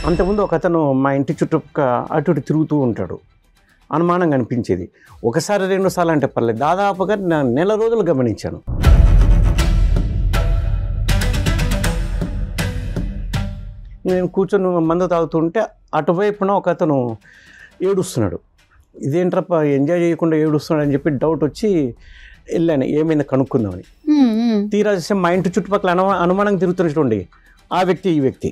అంతకుముందు ఒక అతను మా ఇంటి చుట్టుపక్క అటు ఇటు తిరుగుతూ ఉంటాడు అనుమానంగా అనిపించేది ఒకసారి రెండు సార్లు అంటే పర్లేదు దాదాపుగా నా నెల రోజులు గమనించాను నేను కూర్చొని మందు తాగుతుంటే అటువైపున ఒక అతను ఏడుస్తున్నాడు ఇదేంట్రప్ప ఎంజాయ్ చేయకుండా ఏడుస్తున్నాడు అని చెప్పి డౌట్ వచ్చి వెళ్ళాను ఏమైంది కనుక్కుందామని ఉమ్, ఉమ్. తీరా చూస్తే మా ఇంటి చుట్టుపక్కల అను అనుమానం తిరుగుతున్నటువంటి ఆ వ్యక్తి ఈ వ్యక్తి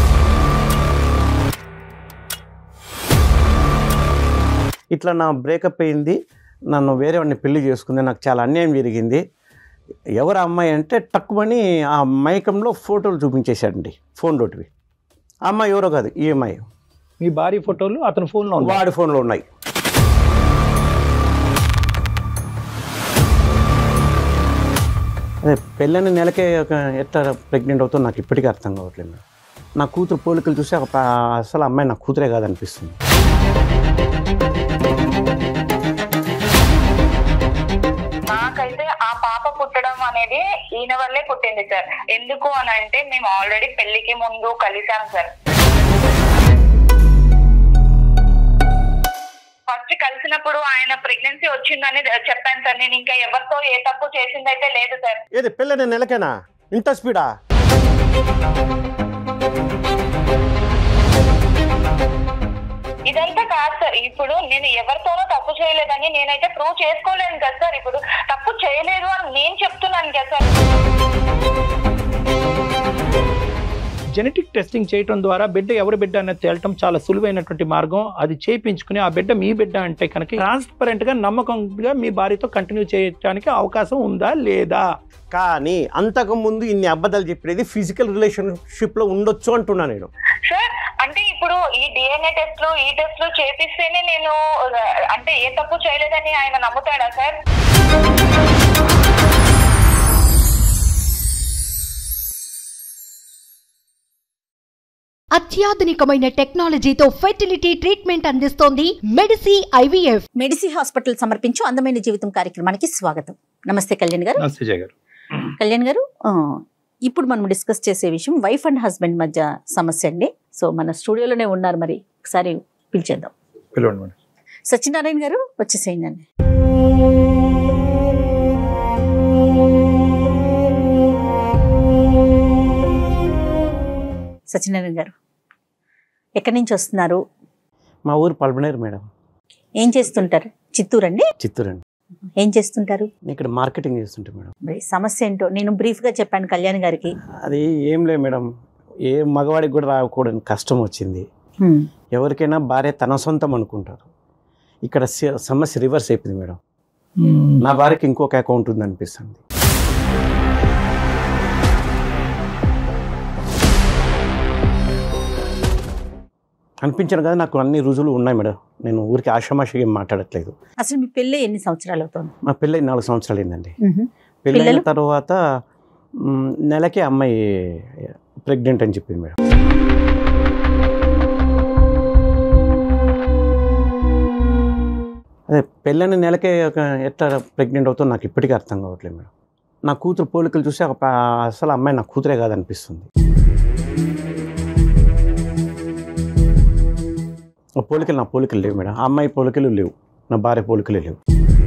ఇట్లా నా బ్రేకప్ అయింది నన్ను వేరే వాడిని పెళ్లి చేసుకుంది నాకు చాలా అన్యాయం జరిగింది ఎవరు ఆ అమ్మాయి అంటే టక్కుమని ఆ మైకంలో ఫోటోలు చూపించేశాడండి ఫోన్ లోటివి ఆ అమ్మాయి ఎవరో కాదు ఈ అమ్మాయి మీ భార్య ఫోటోలు అతని ఫోన్లో ఉన్నాయి వాడి ఫోన్లో ఉన్నాయి అదే పెళ్ళని నెలకే ఒక ఎట్లా ప్రెగ్నెంట్ అవుతుందో నాకు ఇప్పటికీ అర్థం కావట్లేదు మేడం నా కూతురు పోలికలు చూసి ఒక ప- అసలు అమ్మాయి నా కూతురే కాదనిపిస్తుంది నాకైతే ఆ పాప పుట్టడం అనేది ఈయన వల్లే పుట్టింది సార్ ఎందుకు అని అంటే మేము ఆల్రెడీ పెళ్లికి ముందు కలిసాం సార్ ఫస్ట్ కలిసినప్పుడు ఆయన ప్రెగ్నెన్సీ వచ్చిందని చెప్పాను సార్ నేను ఇంకా ఎవరితో ఏ తప్పు చేసిందైతే లేదు సార్ ఏది పెళ్ళని నెలకేనా ఇంత స్పీడా ఇదంతా కాదు సార్ ఇప్పుడు నేను ఎవరితోనూ తప్పు చేయలేదని నేనైతే ప్రూవ్ చేసుకోలేను కదా సార్ ఇప్పుడు తప్పు చేయలేదు అని నేను చెప్తున్నాను కదా సార్ జెనెటిక్ టెస్టింగ్ చేయటం ద్వారా బిడ్డ ఎవరి బిడ్డ అనేది తేలటం చాలా సులువైనటువంటి మార్గం అది చేయించుకుని ఆ బిడ్డ మీ బిడ్డ అంటే కనుక ట్రాన్స్పరెంట్ గా నమ్మకంగా మీ భార్యతో కంటిన్యూ చేయడానికి అవకాశం ఉందా లేదా కానీ అంతకు ముందు ఇన్ని అబద్ధాలు చెప్పేది ఫిజికల్ రిలేషన్షిప్లో ఉండొచ్చు అంటున్నా నేను సార్ అంటే ఇప్పుడు ఈ డిఎన్ఏ టెస్ట్లు ఈ టెస్ట్లు చేపిస్తేనే నేను ఆ, అంటే ఏ తప్పు చేయలేదని ఆయన నమ్ముతాడా సార్ అత్యాధునికమైన టెక్నాలజీతో ఫెర్టిలిటీ ట్రీట్మెంట్ అందిస్తోంది మెడిసి ఐవీఎఫ్ మెడిసి హాస్పిటల్ సమర్పించు అందమైన జీవితం కార్యక్రమానికి స్వాగతం నమస్తే కళ్యాణ్ గారు సుజయ్ గారు కళ్యాణ్ గారు ఆ, ఇప్పుడు మనం డిస్కస్ చేసే విషయం వైఫ్ అండ్ హస్బెండ్ మధ్య సమస్య అండి సో మన స్టూడియోలోనే ఉన్నారు మరి ఒకసారి పిలిచేద్దాం పిలవండి మేడం సత్యనారాయణ గారు వచ్చేసేయండి అండి సత్యనారాయణ గారు ఎక్కడి నుంచి వస్తున్నారు మా ఊరు పల్పనేరు మేడం ఏం చేస్తుంటారు చిత్తూరు అండి చిత్తూరు అండి ఏం చేస్తుంటారు ఇక్కడ మార్కెటింగ్ చేస్తుంటే మేడం మరి సమస్య ఏంటో నేను బ్రీఫ్ గా చెప్పాను కళ్యాణ్ గారికి అది ఏం లేదు మేడం ఏ మగవాడికి కూడా రాకూడని కష్టం వచ్చింది హ్మ్. ఎవరికైనా భార్య తన సొంతం అనుకుంటారు ఇక్కడ స- సమస్య రివర్స్ అయిపోయింది మేడం నా భార్యకి ఇంకొక అకౌంట్ ఉంది అనిపిస్తుంది అనిపించాను కదా నాకు అన్ని రుజువులు ఉన్నాయి మేడం నేను ఊరికి ఆషామాషిగా ఏం మాట్లాడట్లేదు అసలు మీ పెళ్ళి ఎన్ని సంవత్సరాలు అవుతుంది మా పెళ్ళై నాలుగు సంవత్సరాలు అయిందండి పెళ్ళైన పిల్లలు? తర్వాత మ్, నెలకే అమ్మాయి ప్రెగ్నెంట్ అని చెప్పింది మేడం అదే పెళ్ళని నెలకే ఒక ఎట్లా ప్రెగ్నెంట్ అవుతుందో నాకు ఇప్పటికీ అర్థం కావట్లేదు మేడం నా కూతురు పోలికలు చూసి ఒక ప- అసలు అమ్మాయి నా కూతురే కాదనిపిస్తుంది ఆ పోలికలు నా పోలికలు లేవు మేడం ఆ అమ్మాయి పోలికలు లేవు నా భార్య పోలికలు లేవు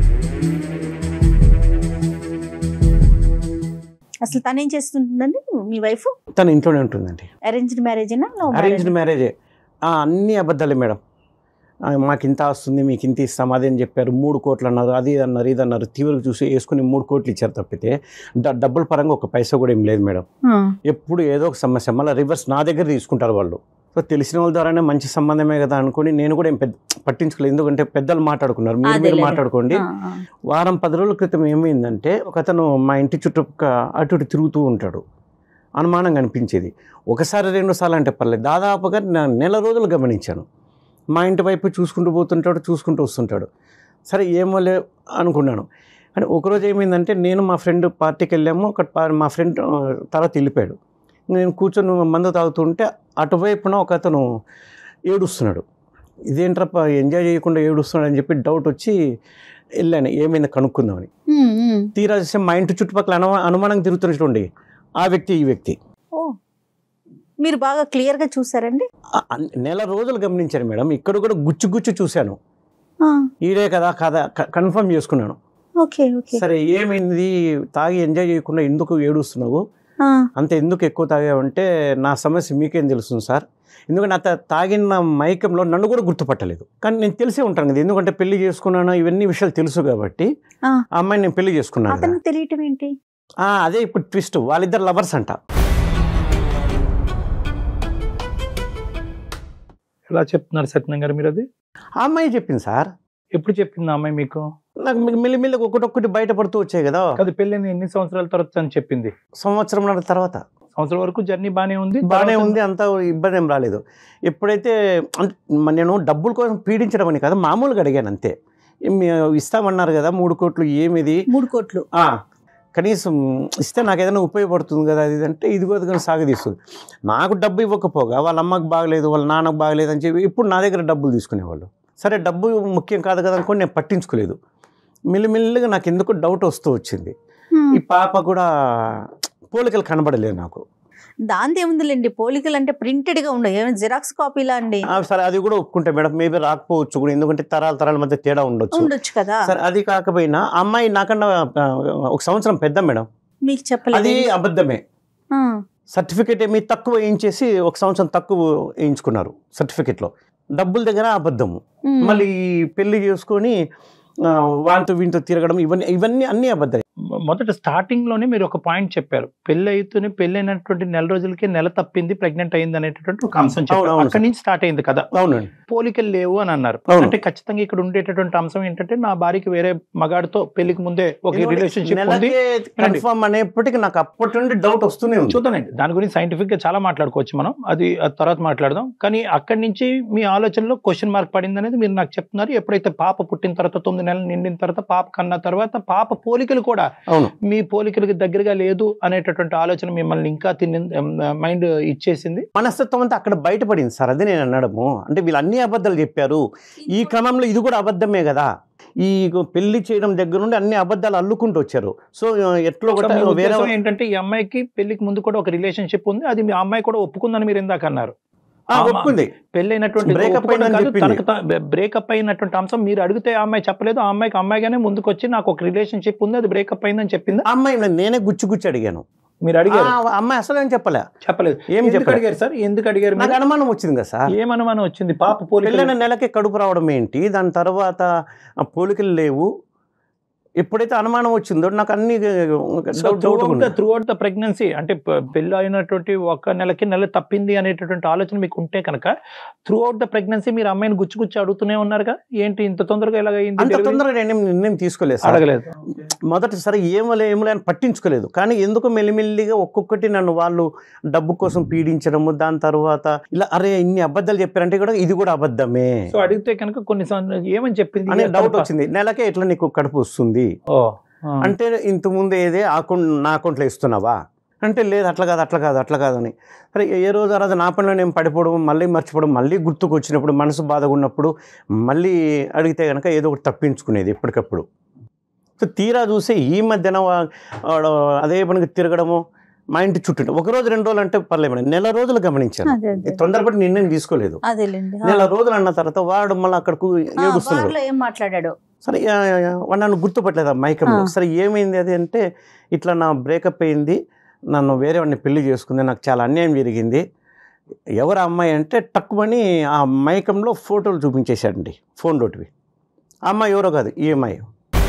అసలు తను ఏం చేస్తుంటుందండి మీ వైఫ్ తను ఇంట్లోనే ఉంటుందండి అరేంజ్డ్ మ్యారేజ్ అరేంజ్డ్ మ్యారేజే ఆ, అన్ని అబద్ధాలే మేడం ఆ, మాకు ఇంత వస్తుంది మీకు ఇంత ఇస్తాం అదే అని చెప్పారు మూడు కోట్లు అన్నారు అది ఇది అన్నారు ఇది అన్నారు తీవ్రకు చూసి వేసుకుని మూడు కోట్లు ఇచ్చారు తప్పితే డ- డబ్బుల పరంగా ఒక పైసా కూడా ఏం లేదు మేడం ఎప్పుడు ఏదో ఒక సమస్య మళ్ళీ రివర్స్ నా దగ్గర తీసుకుంటారు వాళ్ళు సో తెలిసిన వాళ్ళ ద్వారానే మంచి సంబంధమే కదా అనుకుని నేను కూడా ఏం పెద్ద పట్టించుకోలేదు ఎందుకంటే పెద్దలు మాట్లాడుకున్నారు మీరు మీరు అదేలే. మాట్లాడుకోండి వారం పది రోజుల క్రితం ఏమైందంటే ఒక అతను మా ఇంటి చుట్టుపక్క అటు ఇటు తిరుగుతూ ఉంటాడు అనుమానంగా అనిపించేది ఒకసారి రెండు సార్లు అంటే పర్లేదు దాదాపుగా నా నెల రోజులు గమనించాను మా ఇంటి వైపు చూసుకుంటూ పోతుంటాడు చూసుకుంటూ వస్తుంటాడు సరే ఏమో లే అనుకున్నాను కానీ ఒకరోజు ఏమైందంటే నేను మా ఫ్రెండ్ పార్టీకి వెళ్ళాము ఒక పా- మా ఫ్రెండ్ ఆ, తర్వాత వెళ్ళిపోయాడు నేను కూర్చొని మందు తాగుతుంటే అటువైపున ఒక అతను ఏడుస్తున్నాడు ఇదేంట్రప్ప ఎంజాయ్ చేయకుండా ఏడుస్తున్నాడు అని చెప్పి డౌట్ వచ్చి వెళ్ళాను ఏమైంది కనుక్కుందామని తీరా చూస్తే మా ఇంటి చుట్టుపక్కల అను అనుమానం తిరుగుతున్నటువంటి ఆ వ్యక్తి ఈ వ్యక్తి ఓ మీరు బాగా క్లియర్ గా చూసారండి ఆ, అన్- నెల రోజులు గమనించాను మేడం ఇక్కడ కూడా గుచ్చు గుచ్చు చూశాను ఆ, ఈడే కదా కదా కన్ఫర్మ్ చేసుకున్నాను ఓకే ఓకే సరే ఏమైంది తాగి ఎంజాయ్ చేయకుండా ఎందుకు ఏడుస్తున్నావు ఆ, అంత ఎందుకు ఎక్కువ తాగావంటే నా సమస్య మీకేం తెలుస్తుంది సార్ ఎందుకంటే అత తాగిన మైకంలో నన్ను కూడా గుర్తుపట్టలేదు కానీ నేను తెలిసే ఉంటాను కదా ఎందుకంటే పెళ్లి చేసుకున్నాను ఇవన్నీ విషయాలు తెలుసు కాబట్టి ఆ. ఆ అమ్మాయిని నేను పెళ్లి చేసుకున్నాను కదా. అతనికి తెలియటం ఏంటి ఆ, అదే ఇప్పుడు ట్విస్ట్ వాళ్ళిద్దరు లవర్స్ అంట ఎలా చెప్తున్నారు సత్యనారాయణ గారు మీరు అది ఆ అమ్మాయి చెప్పింది సార్ ఎప్పుడు చెప్పింది ఆ అమ్మాయి మీకు నాకు మె- మెల్లిమెల్లిగా ఒకటొక్కటి బయటపడుతూ వచ్చాయి కదా అది పెళ్ళైన ఎన్ని సంవత్సరాల తర్వాత అని చెప్పింది సంవత్సరం తర్వాత సంవత్సరం వరకు జర్నీ బానే ఉంది బాగానే తర్వాత- ఉంది అంత ఇబ్బంది ఏం రాలేదు ఎప్పుడైతే అంటే మ- నేను డబ్బుల కోసం పీడించడం అని కాదు మామూలుగా అడిగాను అంతే ఏం మీ- ఇస్తామన్నారు కదా మూడు కోట్లు ఏమిది మూడు కోట్లు ఆ, కనీసం ఇస్తే నాకు ఏదైనా ఉపయోగపడుతుంది కదా అది ఇది అంటే ఇదిగో కానీ సాగదీస్తుంది నాకు డబ్బు ఇవ్వకపోగా వాళ్ళ అమ్మకి బాగలేదు వాళ్ళ నాన్నకు బాగలేదు అని చెప్పి ఇప్పుడు నా దగ్గర డబ్బులు తీసుకునేవాళ్ళు సరే డబ్బు ముఖ్యం కాదు కదా అనుకోని నేను పట్టించుకోలేదు మెల్లిమెల్లిగా నాకు ఎందుకు డౌట్ వస్తూ వచ్చింది హ్మ్. ఈ పాప కూడా పోలికలు కనబడలేదు నాకు దాంది ఏముందిలేండి పోలికలు అంటే ప్రింటెడ్ గా ఉండవు ఏమైనా జిరాక్స్ కాపీలా అండి ఆ, సరే అది కూడా ఒప్పుకుంటే మేడం మేబీ రాకపోవచ్చు కూడా ఎందుకంటే తరాల తరాల మధ్య తేడా ఉండొచ్చు ఉండొచ్చు కదా సరే అది కాకపోయినా ఆ అమ్మాయి నాకన్నా ఆ, ఒక సంవత్సరం పెద్ద మేడం మీకు చెప్పలేదు అది అబద్ధమే ఆ, సర్టిఫికేట్ ఏమి తక్కువ వేయించేసి ఒక సంవత్సరం తక్కువ వేయించుకున్నారు సర్టిఫికేట్లో డబ్బుల దగ్గర అబద్ధము ఉమ్. మళ్ళీ పెళ్లి చేసుకొని ఆ, వాంతో వీంతో తిరగడం ఇవన్నీ ఇవన్నీ అన్నీ అబద్ధాలు మొ- మొదట స్టార్టింగ్ లోనే మీరు ఒక పాయింట్ చెప్పారు పెళ్లి అయితేనే పెళ్లి అయినటువంటి నెల రోజులకే నెల తప్పింది ప్రెగ్నెంట్ అయింది అనేటటువంటి ఒక అంశం చెప్పారు అవును, అవును అక్కడి నుంచి స్టార్ట్ అయింది కదా అవునండి పోలికలు లేవు అని అన్నారు అవును. అంటే ఖచ్చితంగా ఇక్కడ ఉండేటటువంటి అంశం ఏంటంటే నా భార్యకి వేరే మగాడితో పెళ్లికి ముందే ఒక రిలేషన్షిప్ ఉంది నెలకే కన్ఫర్మ్ అనేప్పటికీ నాకు అప్పటి నుండి డౌట్ వస్తూనే ఉంది చూద్దానండి దాని గురించి సైంటిఫిక్ గా చాలా మాట్లాడుకోవచ్చు మనం అది ఆ తర్వాత మాట్లాడదాం కానీ అక్కడి నుంచి మీ ఆలోచనలో క్వశ్చన్ మార్క్ పడింది అనేది మీరు నాకు చెప్తున్నారు ఎప్పుడైతే పాప పుట్టిన తర్వాత తొమ్మిది నెలలు నిండిన తర్వాత పాప కన్న తర్వాత పాప పోలికలు కూడా అవును మీ పోలికలకి దగ్గరగా లేదు అనేటటువంటి ఆలోచన మిమ్మల్ని ఇంకా తిని మైండ్ ఇచ్చేసింది మనస్తత్వం అంతా అక్కడ బయటపడింది సార్ అదే నేను అనడము అంటే వీళ్ళు అన్ని అబద్ధాలు చెప్పారు ఈ క్రమంలో ఇది కూడా అబద్ధమే కదా ఈ పెళ్లి చేయడం దగ్గర నుండి అన్ని అబద్ధాలు అల్లుకుంటూ వచ్చారు సో ఎట్లో సో కూడా మీ వేరే ఉద్దేశం ఏంటంటే ఈ అమ్మాయికి పెళ్లికి ముందు కూడా ఒక రిలేషన్షిప్ ఉంది అది మీ అమ్మాయి కూడా ఒప్పుకుందని మీరు ఇందాక అన్నారు ఆ, ఒప్పుకుంది పెళ్ళైనటువంటి Breakup అయిందని చెప్పింది. బ్రేకప్ అయినటువంటి అంశం మీరు అడిగితే ఆ అమ్మాయి చెప్పలేదు ఆ అమ్మాయికి అమ్మాయిగానే ముందుకు వచ్చి నాకు ఒక రిలేషన్షిప్ ఉంది అది బ్రేకప్ అయిందని చెప్పింది ఆ అమ్మాయి నేనే గుచ్చి గుచ్చి అడిగాను మీరు అడిగారు ఆ అమ్మాయి అసలు ఏం చెప్పలే చెప్పలేదు ఏం ఎందుకు చెప్పలేదు. అడిగారు సార్ ఎందుకు అడిగారు నాకు మీరు? అనుమానం వచ్చింది కదా సార్ ఏం అనుమానం వచ్చింది పాప పోలికలు పెళ్ళైన నెలకి కడుపు రావడం ఏంటి దాని తర్వాత ఆ పోలికలు లేవు ఎప్పుడైతే అనుమానం వచ్చిందో నాకు అన్ని డౌట్ డౌట్ ఉంది. త్రూ అవుట్ ద ప్రెగ్నెన్సీ అంటే ప- పెళ్ళి అయినటువంటి ఒక నెలకి నెల తప్పింది అనేటటువంటి ఆలోచన మీకు ఉంటే కనుక త్రూ అవుట్ ద ప్రెగ్నెన్సీ మీరు అమ్మాయిని గుచ్చి గుచ్చి అడుగుతూనే ఉన్నారుగా ఏంటి ఇంత తొందరగా ఎలాగైంది అంత delivery? తొందరగా నేను నిర్ణయం తీసుకోలేదు సార్ అడగలేదు మొదటిసారి ఏమలే ఏమలే అని పట్టించుకోలేదు కానీ ఎందుకు మెల్లిమెల్లిగా ఒక్కొక్కటి నన్ను వాళ్ళు డబ్బు కోసం పీడించడము దాని తర్వాత ఇలా అరే ఇన్ని అబద్ధాలు చెప్పారంటే కూడా ఇది కూడా అబద్ధమే సో అడిగితే కనుక కొన్ని సం- ఏమని చెప్పింది అనే డౌట్ వచ్చింది నెలకే ఎట్లా నీకు కడుపు వస్తుంది ఓ ఆ. అంటే ఇంత ముందు ఏదే అకౌంట్ నా అకౌంట్లో ఇస్తున్నావా అంటే లేదు అట్లా కాదు అట్లా కాదు అట్లా కాదు అని సరే ఏ రోజు ఆ రోజు నా పనిలో నేను పడిపోవడం మళ్ళీ మర్చిపోవడం మళ్ళీ గుర్తుకు వచ్చినప్పుడు మనసు బాధగా ఉన్నప్పుడు మళ్ళీ అడిగితే కనుక ఏదో ఒకటి తప్పించుకునేది ఎప్పటికప్పుడు సో తీరా చూసి ఈ మధ్యన వా- వాడు అదే పనికి తిరగడము మా ఇంటి చుట్టూ ఒక రోజు రెండు రోజులు అంటే పర్లేదు మేడం నెల రోజులు గమనించాను అదే అదే తొందరపడి నిర్ణయం తీసుకోలేదు అదేలేండి ఆ. నెల రోజులు అన్న తర్వాత వాడు మళ్ళీ అక్కడకు ఆ, ఏడుస్తున్నాడు బార్లో ఏం మాట్లాడాడు సరే యా, యా, యా, వాడు నన్ను గుర్తుపట్టలేదు ఆ మైకంలో ఆ. సరే ఏమైంది అది అంటే ఇట్లా నా బ్రేకప్ అయింది నన్ను వేరే వాడిని పెళ్లి చేసుకుంది నాకు చాలా అన్యాయం జరిగింది ఎవరు ఆ అమ్మాయి అంటే టక్కుమని ఆ మైకంలో ఫోటోలు చూపించేశాడండి ఫోన్ రోటివి ఆ అమ్మాయి ఎవరో కాదు ఈ అమ్మాయి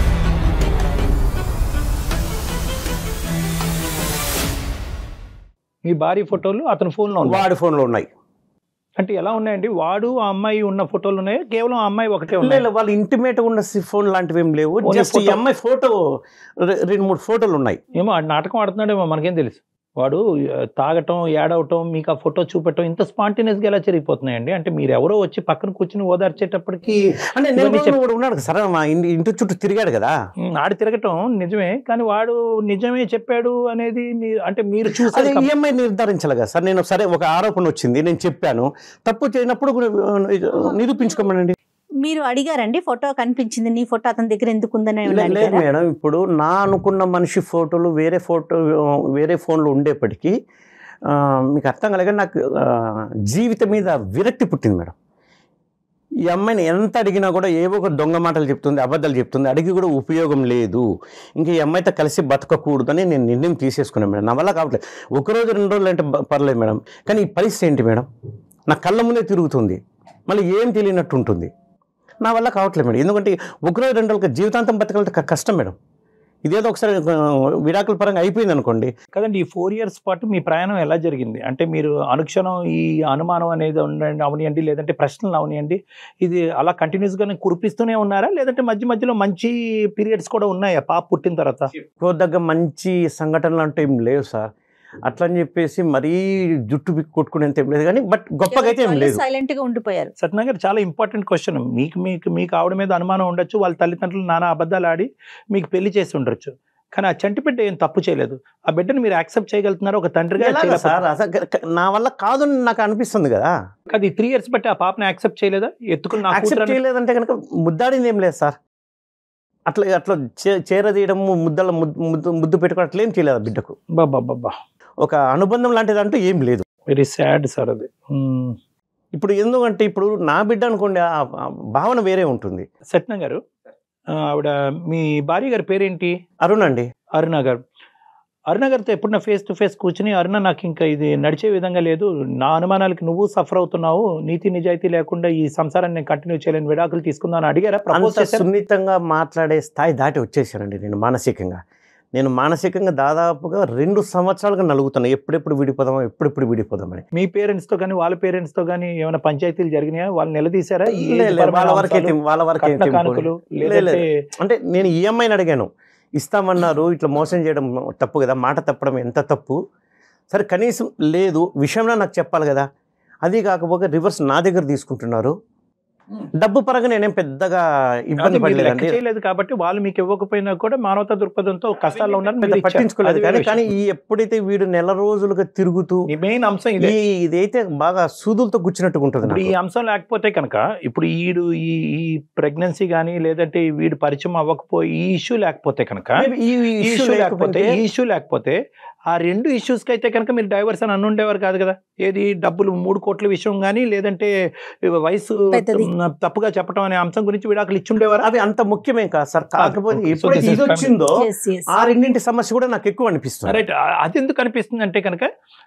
మీ భార్య ఫోటోలు అతని ఫోన్ లో ఉన్నాయి వాడి ఫోన్లో ఉన్నాయి అంటే ఎలా ఉన్నాయండి వాడు ఆ అమ్మాయి ఉన్న ఫోటోలు ఉన్నాయి కేవలం ఆ అమ్మాయి ఒకటే ఉన్నాయి లేదు వాళ్ళు ఇంటిమేట్ ఉన్న ఫోన్ లాంటివి ఏం లేవు ఓన్లీ జస్ట్ ఈ ఫోటో. అమ్మాయి ఫోటో రె- రెండు మూడు ఫోటోలు ఉన్నాయి ఏమో ఆ నాటకం ఆడుతున్నాడేమో మనకేం తెలుసు వాడు ఆ, తాగటం ఏడవటం మీకు ఆ ఫోటో చూపెట్టడం ఇంత స్పాంటేనియస్ గా ఎలా జరిగిపోతున్నాయండి అంటే మీరు ఎవరో వచ్చి పక్కన కూర్చుని ఓదార్చేటప్పటికి అంటే ఇవన్నీ నేను చెప్- కూడా ఉన్నాడు కదా సరే మా ఇంటి ఇంటి చుట్టూ తిరిగాడు కదా ఉమ్, ఆడి తిరగటం నిజమే కానీ వాడు నిజమే చెప్పాడు అనేది మీరు అంటే మీరు అదే చూసారు ఈఎంఐ నిర్ధారించాలి కదా సార్ నేను సరే ఒక ఆరోపణ వచ్చింది నేను చెప్పాను తప్పు చేయనప్పుడు ఆ, నిరూపించుకోమనండి మీరు అడిగారండి ఫోటో కనిపించింది నీ ఫోటో అతని దగ్గర ఎందుకు ఉందని ఏమైనా లే- లేదు అడిగారా? మేడం ఇప్పుడు నా అనుకున్న మనిషి ఫోటోలు వేరే ఫోటో వేరే ఫోన్లో ఉండేప్పటికీ ఆ, మీకు అర్థం కలగా నాకు ఆ, జీవితం మీద విరక్తి పుట్టింది మేడం ఈ అమ్మాయిని ఎంత అడిగినా కూడా ఏవో ఒక దొంగ మాటలు చెప్తుంది అబద్ధాలు చెప్తుంది అడిగి కూడా ఉపయోగం లేదు ఇంకా ఈ అమ్మాయితో కలిసి బతకకూడదని నేను నిర్ణయం తీసేసుకున్నాను మేడం నా వల్ల కావట్లేదు ఒక రోజు రెండు రోజులు అంటే బ- పర్లేదు మేడం కానీ ఈ పరిస్థితి ఏంటి మేడం నా కళ్ళ ముందే తిరుగుతుంది మళ్ళీ ఏం తెలియనట్టు ఉంటుంది నా వల్ల కావట్లేదు మేడం ఎందుకంటే ఒక రోజు రెండు రోజులకి జీవితాంతం బతకాలంటే క- కష్టం మేడం ఇదేదో ఒకసారి ఆ, విడాకుల పరంగా అయిపోయింది అనుకోండి కదండి ఈ ఫోర్ ఇయర్స్ పాటు మీ ప్రయాణం ఎలా జరిగింది అంటే మీరు అనుక్షణం ఈ అనుమానం అనేది ఉండండి అవనియండి లేదంటే ప్రశ్నలు అవనియండి ఇది అలా కంటిన్యూస్ గా కురిపిస్తూనే ఉన్నారా లేదంటే మధ్య మధ్యలో మంచి పీరియడ్స్ కూడా ఉన్నాయా పాప పుట్టిన తర్వాత చెప్పుకోదగ్గ మంచి సంఘటనలు అంటే ఏం లేవు సార్ అట్లా అని చెప్పేసి మరీ జుట్టు బిక్కు కొట్టుకునేంత ఏం లేదు కానీ బట్ గొప్పగా అయితే ఏం లేదు సైలెంట్ గా ఉండిపోయారు సత్యనారాయణ గారు చాలా ఇంపార్టెంట్ క్వశ్చన్ మీకు మీకు మీకు ఆవిడ మీద అనుమానం ఉండొచ్చు వాళ్ళ తల్లిదండ్రులు నానా అబద్ధాలు ఆడి మీకు పెళ్లి చేసి ఉండొచ్చు కానీ ఆ చంటి బిడ్డ ఏం తప్పు చేయలేదు ఆ బిడ్డను మీరు యాక్సెప్ట్ చేయగలుగుతున్నారు ఒక తండ్రిగా ఎలాగ చేయలేకపోతే- సార్ అసలు గ- గ- నా వల్ల కాదు అని నాకు అనిపిస్తుంది కదా అది త్రీ ఇయర్స్ బట్టి ఆ పాపని యాక్సెప్ట్ చేయలేదా ఎత్తుకుని నా యాక్సెప్ట్ కూతురు చేయలేదంటే కనుక ముద్దాడింది ఏం లేదు సార్ అట్లా అట్లా చే- చేరదీయడం ముద్దల ముద్దు ముద్దు ముద్దు పెట్టుకోవడం అట్లా ఏం చేయలేదు ఆ బిడ్డకు బాబా ఒక అనుబంధం లాంటిది అంటూ ఏం లేదు వెరీ సాడ్ సార్ అది మ్మ్. ఇప్పుడు ఎందుకంటే ఇప్పుడు నా బిడ్డ అనుకోండి ఆ ఆ భావన వేరే ఉంటుంది సత్యన గారు ఆ, ఆవిడ మీ భార్య గారి పేరేంటి అరుణ్ అండి అరుణ గారు అరుణ గారితో ఎప్పుడన్నా ఫేస్ టు ఫేస్ కూర్చుని అరుణ నాకు ఇంకా ఇది నడిచే విధంగా లేదు నా అనుమానాలకి నువ్వు సఫర్ అవుతున్నావు నీతి నిజాయితీ లేకుండా ఈ సంసారాన్ని నేను కంటిన్యూ చేయలేని విడాకులు తీసుకుందాం అని అడిగారా ప్రపోజ్ అంత చేశారా సున్నితంగా మాట్లాడే స్థాయి దాటి వచ్చేసానండి నేను మానసికంగా నేను మానసికంగా దాదాపుగా రెండు సంవత్సరాలుగా నలుగుతాను ఎప్పుడెప్పుడు విడిపోదామా ఎప్పుడెప్పుడు విడిపోదామని మీ పేరెంట్స్ తో కానీ వాళ్ళ పేరెంట్స్ తో కానీ ఏమైనా పంచాయతీలు జరిగినాయా వాళ్ళు నిలదీశారా ఈ లే, లే, పరమైన వాళ్ళ వరకే అంశాలు, తెం- వాళ్ళ వరకే కట్న తెంపుకొని. కానుకలు లే, లే. లేదంటే అంటే నేను ఈఎంఐని అడిగాను ఇస్తామన్నారు ఇట్లా మోసం చేయడం తప్పు కదా మాట తప్పడం ఎంత తప్పు సరే కనీసం లేదు విషయంలో నాకు చెప్పాలి కదా అది కాకపోతే రివర్స్ నా దగ్గర తీసుకుంటున్నారు డబ్బు పరంగా నేనేం పెద్దగా ఇబ్బంది అది మీరు లెక్క పడలేదండి చేయలేదు కాబట్టి వాళ్ళు మీకు ఇవ్వకపోయినా కూడా మానవతా దృక్పథంతో కష్టాల్లో ఉన్నారు పెద్ద పట్టించుకోలేదు కానీ కానీ ఈ ఎప్పుడైతే వీడు నెల రోజులుగా తిరుగుతూ మెయిన్ అంశం ఇదే ఈ ఇదైతే బాగా సూదులతో గుచ్చినట్టుగా ఉంటుంది ఇప్పుడు ఈ నాకు. అంశం లేకపోతే కనుక ఇప్పుడు ఈడు ఈ ఈ ప్రెగ్నెన్సీ కానీ లేదంటే ఈ వీడు పరిచయం అవ్వకపోయి ఈ ఇష్యూ లేకపోతే కనుక Maybe ఈ ఈ issue ఇష్యూ లేకపోతే లేకపోతే ఈ ఇష్యూ లేకపోతే ఆ రెండు issues కి అయితే కనుక మీరు డైవర్స్ అని అనుండేవారు కాదు కదా ఏది డబ్బులు మూడు కోట్ల విషయం కానీ లేదంటే వయసు పెద్దది. తప్పుగా చెప్పడం అనే అంశం గురించి విడాకులు ఇచ్చుండేవారా అవి అంత ముఖ్యమేం కాదు సార్ కాకపోతే Okay. So ఎప్పుడైతే this is ఇది వచ్చిందో Yes, yes. ఆ రెండింటి సమస్య కూడా నాకు ఎక్కువ అనిపిస్తుంది రైట్ అది ఎందుకు అనిపిస్తుంది అంటే కనుక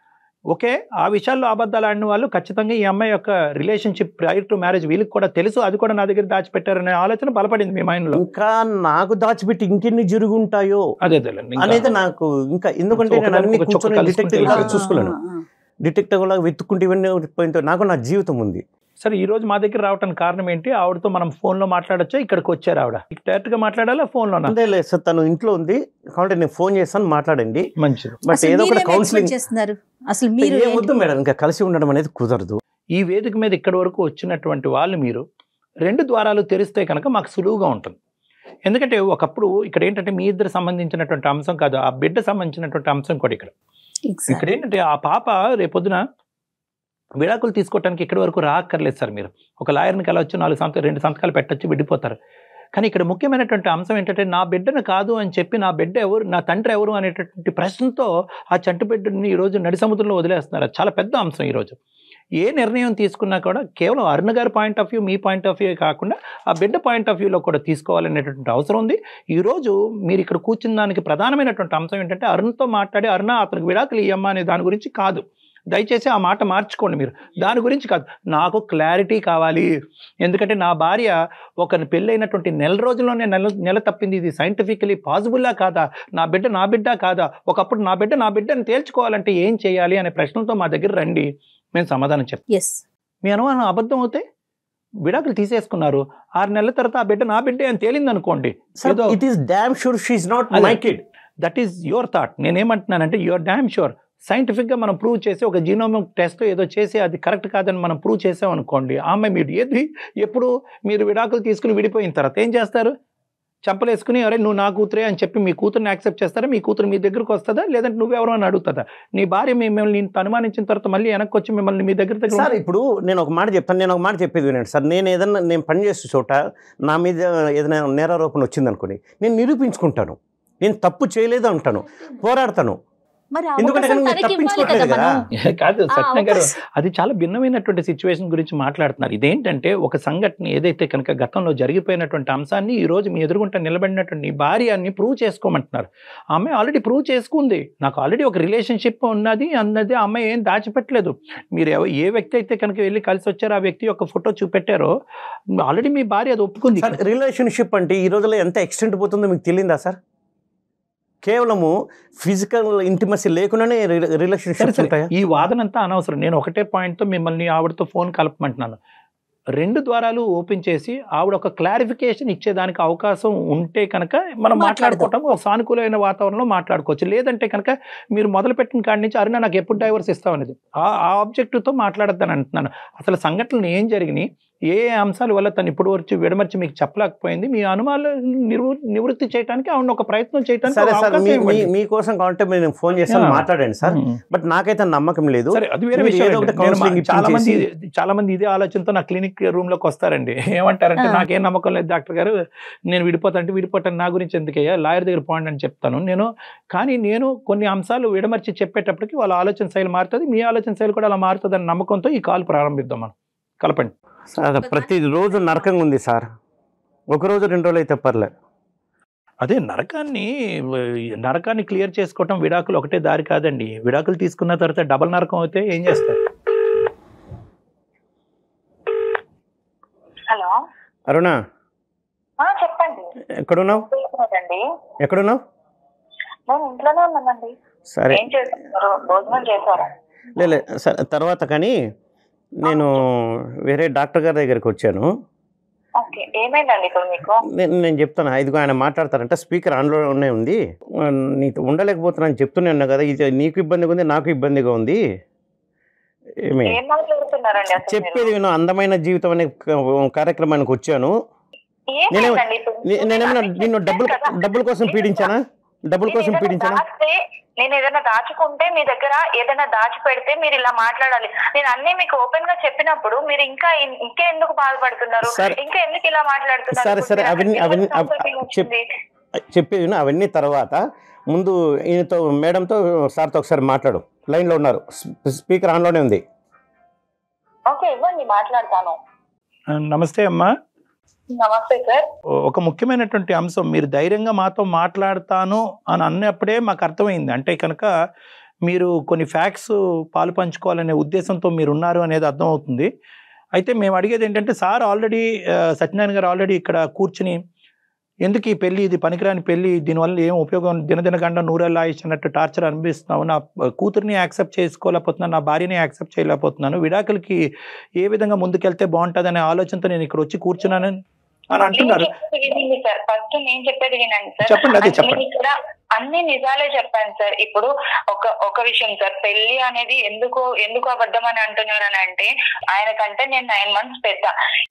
ఓకే ఆ విషయాల్లో అబద్ధాలు ఆడిన వాళ్ళు ఖచ్చితంగా ఈ అమ్మాయి యొక్క రిలేషన్షిప్ ప్రయర్ టు మ్యారేజ్ వీళ్ళకి కూడా తెలుసు అది కూడా నా దగ్గర దాచిపెట్టారనే ఆలోచన బలపడింది మీ మైండ్ లో ఇంకా నాకు దాచిపెట్టి ఇంకెన్ని జరుగుంటాయో అదే అదేలేండి ఇంకా- అనేది నాకు ఇంకా ఎందుకంటే ఒక నేను అన్ని ఒక చొక్క కూర్చొని కలుసుకుంటే డిటెక్టివ్ లాగా ఇలా. చూసుకోలేను ఆ, ఆ. డిటెక్టివ్ లాగా వెతుక్కుంటే ఇవన్నీ పోయింతో నాకు నా జీవితం ఉంది సరే ఈ రోజు మా దగ్గర రావడానికి కారణం ఏంటి ఆవిడతో మనం ఫోన్ లో మాట్లాడొచ్చా ఇక్కడికి వచ్చారు ఆవిడ డైరెక్ట్ గా మాట్లాడాలా ఫోన్ లోనా అంతే లేదు సార్ తను ఇంట్లో ఉంది కాబట్టి నేను ఫోన్ చేస్తాను మాట్లాడండి మంచిది బట్ అసలు ఏదో మీరు ఒక ఏం కౌన్సిలింగ్ expect చేస్తున్నారు అసలు మీరు ఏం వద్దు మేడం ఇంకా కలిసి ఉండడం అనేది కుదరదు ఈ వేదిక మీద ఇక్కడి వరకు వచ్చినటువంటి వాళ్ళు మీరు రెండు ద్వారాలు తెరిస్తే కనుక మాకు సులువుగా ఉంటుంది ఎందుకంటే ఒకప్పుడు ఇక్కడ ఏంటంటే మీ ఇద్దరు సంబంధించినటువంటి అంశం కాదు ఆ బిడ్డ సంబంధించినటువంటి అంశం కూడా ఇక్కడ Exactly. ఇక్కడ ఏంటంటే ఆ పాప రేపొద్దున విడాకులు తీసుకోవడానికి ఇక్కడి వరకు రాక్కర్లేదు సార్ మీరు ఒక లాయర్ని కలవచ్చు నాలుగు సంతకాలు రెండు సంతకాలు పెట్టొచ్చు విడిపోతారు కానీ ఇక్కడ ముఖ్యమైనటువంటి అంశం ఏంటంటే నా బిడ్డను కాదు అని చెప్పి నా బిడ్డ ఎవరు నా తండ్రి ఎవరు అనేటటువంటి ప్రశ్నతో ఆ చంటి బిడ్డని ఈరోజు నడి సముద్రంలో వదిలేస్తున్నారు అది చాలా పెద్ద అంశం ఈరోజు ఏ నిర్ణయం తీసుకున్నా కూడా కేవలం అరుణ గారి పాయింట్ ఆఫ్ వ్యూ మీ పాయింట్ ఆఫ్ వ్యూ కాకుండా ఆ బిడ్డ పాయింట్ ఆఫ్ వ్యూలో కూడా తీసుకోవాలనేటువంటి అవసరం ఉంది ఈరోజు మీరు ఇక్కడ కూర్చున్న దానికి ప్రధానమైనటువంటి అంశం ఏంటంటే అరుణ్తో మాట్లాడి అరుణ అతనికి విడాకులు ఇయ్యమ్మా అనే దాని గురించి కాదు దయచేసి ఆ మాట మార్చుకోండి మీరు దాని గురించి కాదు నాకు క్లారిటీ కావాలి ఎందుకంటే నా భార్య ఒక పెళ్ళైనటువంటి నెల రోజుల్లోనే నెల నెల తప్పింది ఇది సైంటిఫికలీ పాసిబుల్లా కాదా నా బిడ్డ నా బిడ్డ కాదా ఒకప్పుడు నా బిడ్డ నా బిడ్డని తేల్చుకోవాలంటే ఏం చేయాలి అనే ప్రశ్నలతో మా దగ్గర రండి మేము సమాధానం చెప్తాం ఎస్ మీ అనుమానం అబద్ధం అవుతే విడాకులు తీసేసుకున్నారు ఆరు నెలల తర్వాత ఆ బిడ్డ నా బిడ్డే అని తేలింది అనుకోండి ఏదో ఇట్ ఈస్ డామ్ షూర్ షీఈ్ నాట్ అదే. My kid that is your thought నేనేమంటున్నానంటే యువర్ డామ్ షూర్ సైంటిఫిక్గా మనం ప్రూవ్ చేసి ఒక జీనోమిక్ టెస్ట్ ఏదో చేసి అది కరెక్ట్ కాదని మనం ప్రూవ్ చేసాం అనుకోండి ఆమె మీరు ఏది ఎప్పుడు మీరు విడాకులు తీసుకుని విడిపోయిన తర్వాత ఏం చేస్తారు చంపలేసుకుని అరే నువ్వు నా కూతురే అని చెప్పి మీ కూతురుని యాక్సెప్ట్ చేస్తారా మీ కూతురు మీ దగ్గరకు వస్తుందా లేదంటే నువ్వెవరో అని అడుగుతుందా నీ భార్య మిమ్మల్ని ఇంత అనుమానించిన తర్వాత మళ్ళీ వెనక్కి వచ్చి మిమ్మల్ని మీ దగ్గర దగ్గర సార్ ఇప్పుడు నేను ఒక మాట చెప్తాను నేను ఒక మాట చెప్పేది వినండి సార్ నేను ఏదన్నా నేను పని చేసే చోట నా మీద ఏదైనా నేరారోపణ వచ్చింది అనుకోండి నేను నిరూపించుకుంటాను నేను తప్పు చేయలేదు అంటాను పోరాడతాను మరి ఆ ఎందుకంటే అవకాశం కనుక తనకి ఇవ్వాలి కదా తప్పించుకోవట్లేదు మనం కదా. కాదు ఆ సత్యన గారు అవకాశం- అది చాలా భిన్నమైనటువంటి సిచ్యువేషన్ గురించి మాట్లాడుతున్నారు ఇదేంటంటే ఒక సంఘటన ఏదైతే కనుక గతంలో జరిగిపోయినటువంటి అంశాన్ని ఈ రోజు మీ ఎదురుగుంట నిలబడినటువంటి భార్యని ప్రూవ్ చేసుకోమంటున్నారు ఆమె ఆల్రెడీ ప్రూవ్ చేసుకుంది నాకు ఆల్రెడీ ఒక రిలేషన్షిప్ ఉన్నది అన్నది ఆ అమ్మాయి ఏం దాచిపెట్టలేదు మీరు ఎవ- ఏ వ్యక్తి అయితే కనుక వెళ్ళి కలిసి వచ్చారో ఆ వ్యక్తి యొక్క ఫోటో చూపెట్టారో ఆల్రెడీ మీ భార్య అది ఒప్పుకుంది సార్ రిలేషన్షిప్ అంటే ఈ రోజుల్లో ఎంత ఎక్స్టెంట్ పోతుందో మీకు తెలియదా సార్ కేవలము ఫిజికల్ ఇంటిమసీ లేకుండానే సరే రిలేషన్షిప్స్ సరే ఉంటాయా ఈ వాదన అంతా అనవసరం నేను ఒకటే పాయింట్తో మిమ్మల్ని ఆవిడతో ఫోన్ కలపమంటున్నాను రెండు ద్వారాలు ఓపెన్ చేసి ఆవిడ ఒక క్లారిఫికేషన్ ఇచ్చేదానికి అవకాశం ఉంటే కనుక మనం మాట్లాడదాం. మాట్లాడుకోవటం ఒక సానుకూలమైన వాతావరణంలో మాట్లాడుకోవచ్చు లేదంటే కనుక మీరు మొదలు పెట్టిన కాడి నుంచి అరుణ నాకు ఎప్పుడు డైవర్స్ ఇస్తామనేది ఆ ఆ ఆబ్జెక్టివ్తో మాట్లాడద్దని అంటున్నాను అసలు సంఘటనలు ఏం జరిగినాయి ఏ ఏ అంశాల వల్ల తను ఇప్పుడు వచ్చి విడమర్చి మీకు చెప్పలేకపోయింది మీ అనుమానాలు నివృ నివృత్తి చేయడానికి ఆవిడ ఒక ప్రయత్నం చేయడానికి సరే ఒక సార్ అవకాశం మీ- ఇవ్వండి. మీ- మీకోసం కావాలంటే నేను ఫోన్ చేస్తాను యా. మాట్లాడండి సార్ ఉమ్. బట్ నాకైతే నమ్మకం లేదు సరే అది వేరే మీరు విషయం ఏదో అండి. ఒకటి నేను మా- counselling చాలా మంది ఇప్పించేసి- చాలా మంది ఇదే ఆలోచనతో నా క్లినిక్ రూమ్ లోకి వస్తారండి ఏమంటారంటే ఆ. నాకేం నమ్మకం లేదు డాక్టర్ గారు నేను విడిపోతాంటే విడిపోతాను నా గురించి ఎందుకయ్యా లాయర్ దగ్గర పోండి అని చెప్తాను నేను కానీ నేను కొన్ని అంశాలు విడమర్చి చెప్పేటప్పటికి వాళ్ళ ఆలోచన శైలి మారుతుంది మీ ఆలోచన శైలి కూడా అలా మారుతుంది అన్న నమ్మకంతో ఈ కాల్ ప్రారంభిద్దాం మనం కలపండి సార్ ప్రతిరోజు నరకంగా ఉంది సార్ ఒక రోజు రెండు రోజులు అయితే పర్లే అదే నరకాన్ని నరకాన్ని క్లియర్ చేసుకోవటం విడాకులు ఒకటే దారి కాదండి విడాకులు తీసుకున్న తర్వాత డబల్ నరకం అయితే ఏం చేస్తారు హలో అరుణ ఆ, చెప్పండి ఎక్కడున్నావు చేస్తున్నారండి ఎక్కడున్నావు నేను ఇంట్లోనే ఉన్నానండి సరే ఏం చేస్తున్నారు భోజనం చేశారా లే సరే తర్వాత కానీ నేను వేరే డాక్టర్ గారి దగ్గరికి వచ్చాను ఓకే ఏమైందండి ఇప్పుడు మీకు నేను నేను చెప్తాను ఇదిగో ఆయన మాట్లాడతారంట స్పీకర్ ఆన్లోనే ఉంది ఆ, నీతో ఉండలేకపోతున్నాను చెప్తూనే ఉన్నా కదా ఇది నీకు ఇబ్బందిగా ఉంది నాకు ఇబ్బందిగా ఉంది ఏమి ఏం మాట్లాడుతున్నారండి అసలు మీరు? చెప్పేది విను అందమైన జీవితం అనే క- కార్యక్రమానికి వచ్చాను ఏమైందండి ఇప్పుడు? నే- నేనేమన్నా నిన్ను డబ్బులు కదా. డబ్బుల కోసం పీడించానా డబ్బుల నేను కోసం ఏదైనా పీడించానా దాస్తే నేను ఏదైనా దాచుకుంటే మీ దగ్గర ఏదైనా దాచి పెడితే మీరు ఇలా మాట్లాడాలి నేను అన్ని మీకు ఓపెన్ గా చెప్పినప్పుడు మీరు ఇంకా ఇన్- ఇంకా ఎందుకు బాధపడుతున్నారు సరే. ఇంకా ఎందుకు ఇలా మాట్లాడుతున్నారు సరే, సరే, ఇప్పుడు అవన్నీ- నాకు అవన్నీ- divorce అవ- complaint చెప్- వచ్చింది. చెప్పేది విను అవన్నీ తర్వాత ముందు ఈయనతో మేడంతో సార్తో ఒకసారి మాట్లాడు లైన్లో ఉన్నారు స్పీ- స్పీకర్ ఆన్లోనే ఉంది ఓకే ఇవ్వండి మాట్లాడతాను ఆ, నమస్తే అమ్మా నమస్తే సార్ ఒక ముఖ్యమైనటువంటి అంశం మీరు ధైర్యంగా మాతో మాట్లాడతాను అని అన్నప్పుడే మాకు అర్థమైంది అంటే కనుక మీరు కొన్ని ఫ్యాక్ట్స్ పాలు పంచుకోవాలనే ఉద్దేశంతో మీరు ఉన్నారు అనేది అర్థమవుతుంది అయితే మేము అడిగేది ఏంటంటే సార్ ఆల్రెడీ సత్యనారాయణ గారు ఆల్రెడీ ఇక్కడ కూర్చుని ఎందుకు ఈ పెళ్లి ఇది పనికిరాని పెళ్లి దీనివల్ల ఏం ఉపయోగం దినదిన గంట నూరేళ్ళ ఆయుష్ అన్నట్టు టార్చర్ అనిపిస్తున్నావు నా కూతుర్ని యాక్సెప్ట్ చేసుకోలేకపోతున్నాను నా భార్యని యాక్సెప్ట్ చేయలేకపోతున్నాను విడాకులకి ఏ విధంగా ముందుకెళ్తే బాగుంటుంది అనే ఆలోచనతో నేను ఇక్కడ వచ్చి కూర్చున్నానని అని అంటున్నారు నేను చెప్పేది వినండి సార్ ఫస్ట్ నేను చెప్పేది వినండి సార్ చెప్పండి అదే అన్ని చెప్పండి ఇక్కడ అన్ని నిజాలే చెప్పాను సార్ ఇప్పుడు ఒక ఒక విషయం సార్ పెళ్లి అనేది ఎందుకు ఎందుకు అబద్ధం అని అంటున్నారు అని అంటే ఆయనకంటే నేను నైన్ మంత్స్ పెద్ద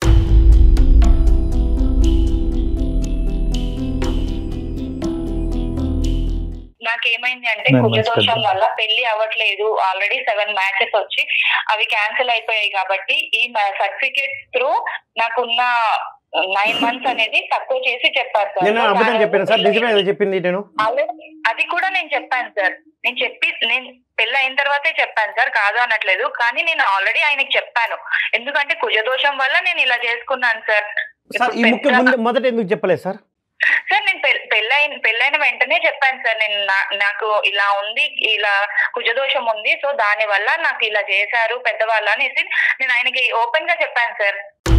నాకేమైంది అంటే Nine months కుజదోషం పెద్ద. వల్ల పెళ్లి అవ్వట్లేదు ఆల్రెడీ సెవెన్ మ్యాచెస్ వచ్చి అవి క్యాన్సిల్ అయిపోయాయి కాబట్టి ఈ సర్టిఫికేట్ త్రూ నాకున్న నైన్ మంత్స్ అనేది తక్కువ చేసి చెప్పారు సార్ నేను అబద్ధం చెప్పాను సార్ నిజమే కదా చెప్పింది నేను ఆల్రెడీ అది కూడా నేను చెప్పాను సార్ నేను చెప్పి నేను పెళ్ళి అయిన తర్వాతే చెప్పాను సార్ కాదు అనట్లేదు కానీ నేను ఆల్రెడీ ఆయనకి చెప్పాను ఎందుకంటే కుజదోషం వల్ల నేను ఇలా చేసుకున్నాను సార్ సార్ ఈ ముఖ్య ముందు మొదట ఎందుకు చెప్పలేదు సార్ సార్ నేను పె- పెళ్ళైన పెళ్ళైన వెంటనే చెప్పాను సార్ నేను నా- నాకు ఇలా ఉంది ఇలా కుజదోషం ఉంది సో దాని వల్ల నాకు ఇలా చేశారు పెద్దవాళ్ళు అనేసి నేను ఆయనకి ఓపెన్ గా చెప్పాను సార్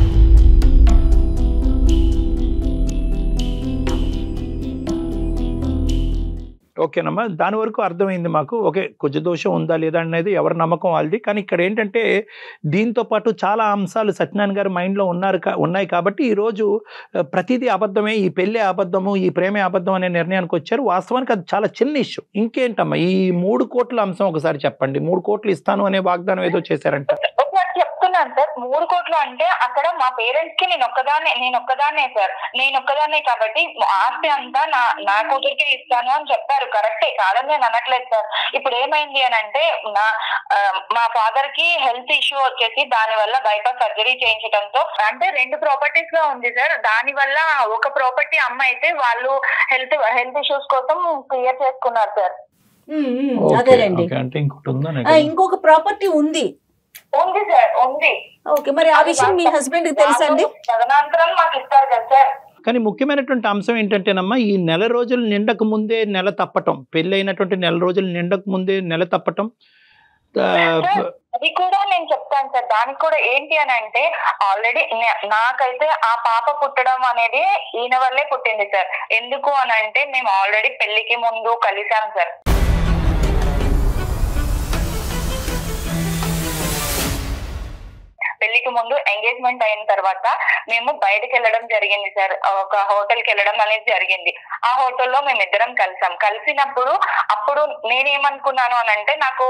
ఓకేనమ్మా దాని వరకు అర్థమైంది మాకు ఓకే కొంచెం దోషం ఉందా లేదా అనేది ఎవరి నమ్మకం వాళ్ళది కానీ ఇక్కడ ఏంటంటే దీంతో పాటు చాలా అంశాలు సత్యనారాయణ గారి మైండ్లో ఉన్నారు కా- ఉన్నాయి కాబట్టి ఈరోజు ఆ, ప్రతిదీ అబద్ధమే ఈ పెళ్ళే అబద్ధము ఈ ప్రేమే అబద్ధం అనే నిర్ణయానికి వచ్చారు వాస్తవానికి అది చాలా చిన్న ఇష్యూ ఇంకేంటమ్మా ఈ మూడు కోట్ల అంశం ఒకసారి చెప్పండి మూడు కోట్లు ఇస్తాను అనే వాగ్దానం ఏదో చేశారంట ఒకసారి చెప్తున్నాను సార్ మూడు కోట్లు అంటే అక్కడ మా పేరెంట్స్ కి నేను ఒక్కదాన్నే నేను ఒక్కదాన్నే సార్ నేను ఒక్కదాన్నే కాబట్టి ఆస్తి అంతా నా నా కూతురికే ఇస్తాను అని చెప్పారు కరెక్టే కాదని నేను అనట్లేదు సార్ ఇప్పుడు ఏమైంది అని అంటే నా ఆ, మా ఫాదర్ కి హెల్త్ ఇష్యూ వచ్చేసి దాని వల్ల బైపాస్ సర్జరీ చేయించడంతో అంటే రెండు ప్రాపర్టీస్ గా ఉంది సార్ దాని వల్ల ఒక ప్రాపర్టీ అమ్మ అయితే వాళ్ళు హెల్త్ హెల్త్ ఇష్యూస్ కోసం క్లియర్ చేసుకున్నారు సార్ ఉమ్, ఉమ్, ఓకే, అదేనండి ఓకే, అంటే ఇంకోటి ఉందా ఆ, ఇంకొక ప్రాపర్టీ ఉంది ఉంది సార్ ఉంది ఓకే మరి ఆ విషయం మీ హస్బెండ్ కి తెలుసా అండి వాళ్ళు తదనంతరం మాకు ఇస్తారు కదా సార్ కానీ ముఖ్యమైనటువంటి అంశం ఏంటంటేనమ్మా ఈ నెల రోజులు నిండక ముందే నెల తప్పటం పెళ్లి అయినటువంటి నెల రోజులు నిండక ముందే నెల తప్పటం ఆ, సార్, అది కూడా నేను చెప్తాను సార్ దానికి కూడా ఏంటి అని అంటే ఆల్రెడీ నాకైతే ఆ పాప పుట్టడం అనేది ఈయన వల్లే పుట్టింది సార్ ఎందుకు అని అంటే మేము ఆల్రెడీ పెళ్లికి ముందు కలిసాం సార్ పెళ్లికి ముందు ఎంగేజ్మెంట్ అయిన తర్వాత మేము బయటకు వెళ్ళడం జరిగింది సార్ ఒక హోటల్ కి వెళ్ళడం అనేది జరిగింది ఆ హోటల్లో మేము ఇద్దరం కలిసాం కలిసినప్పుడు అప్పుడు నేనేమనుకున్నాను అని అంటే నాకు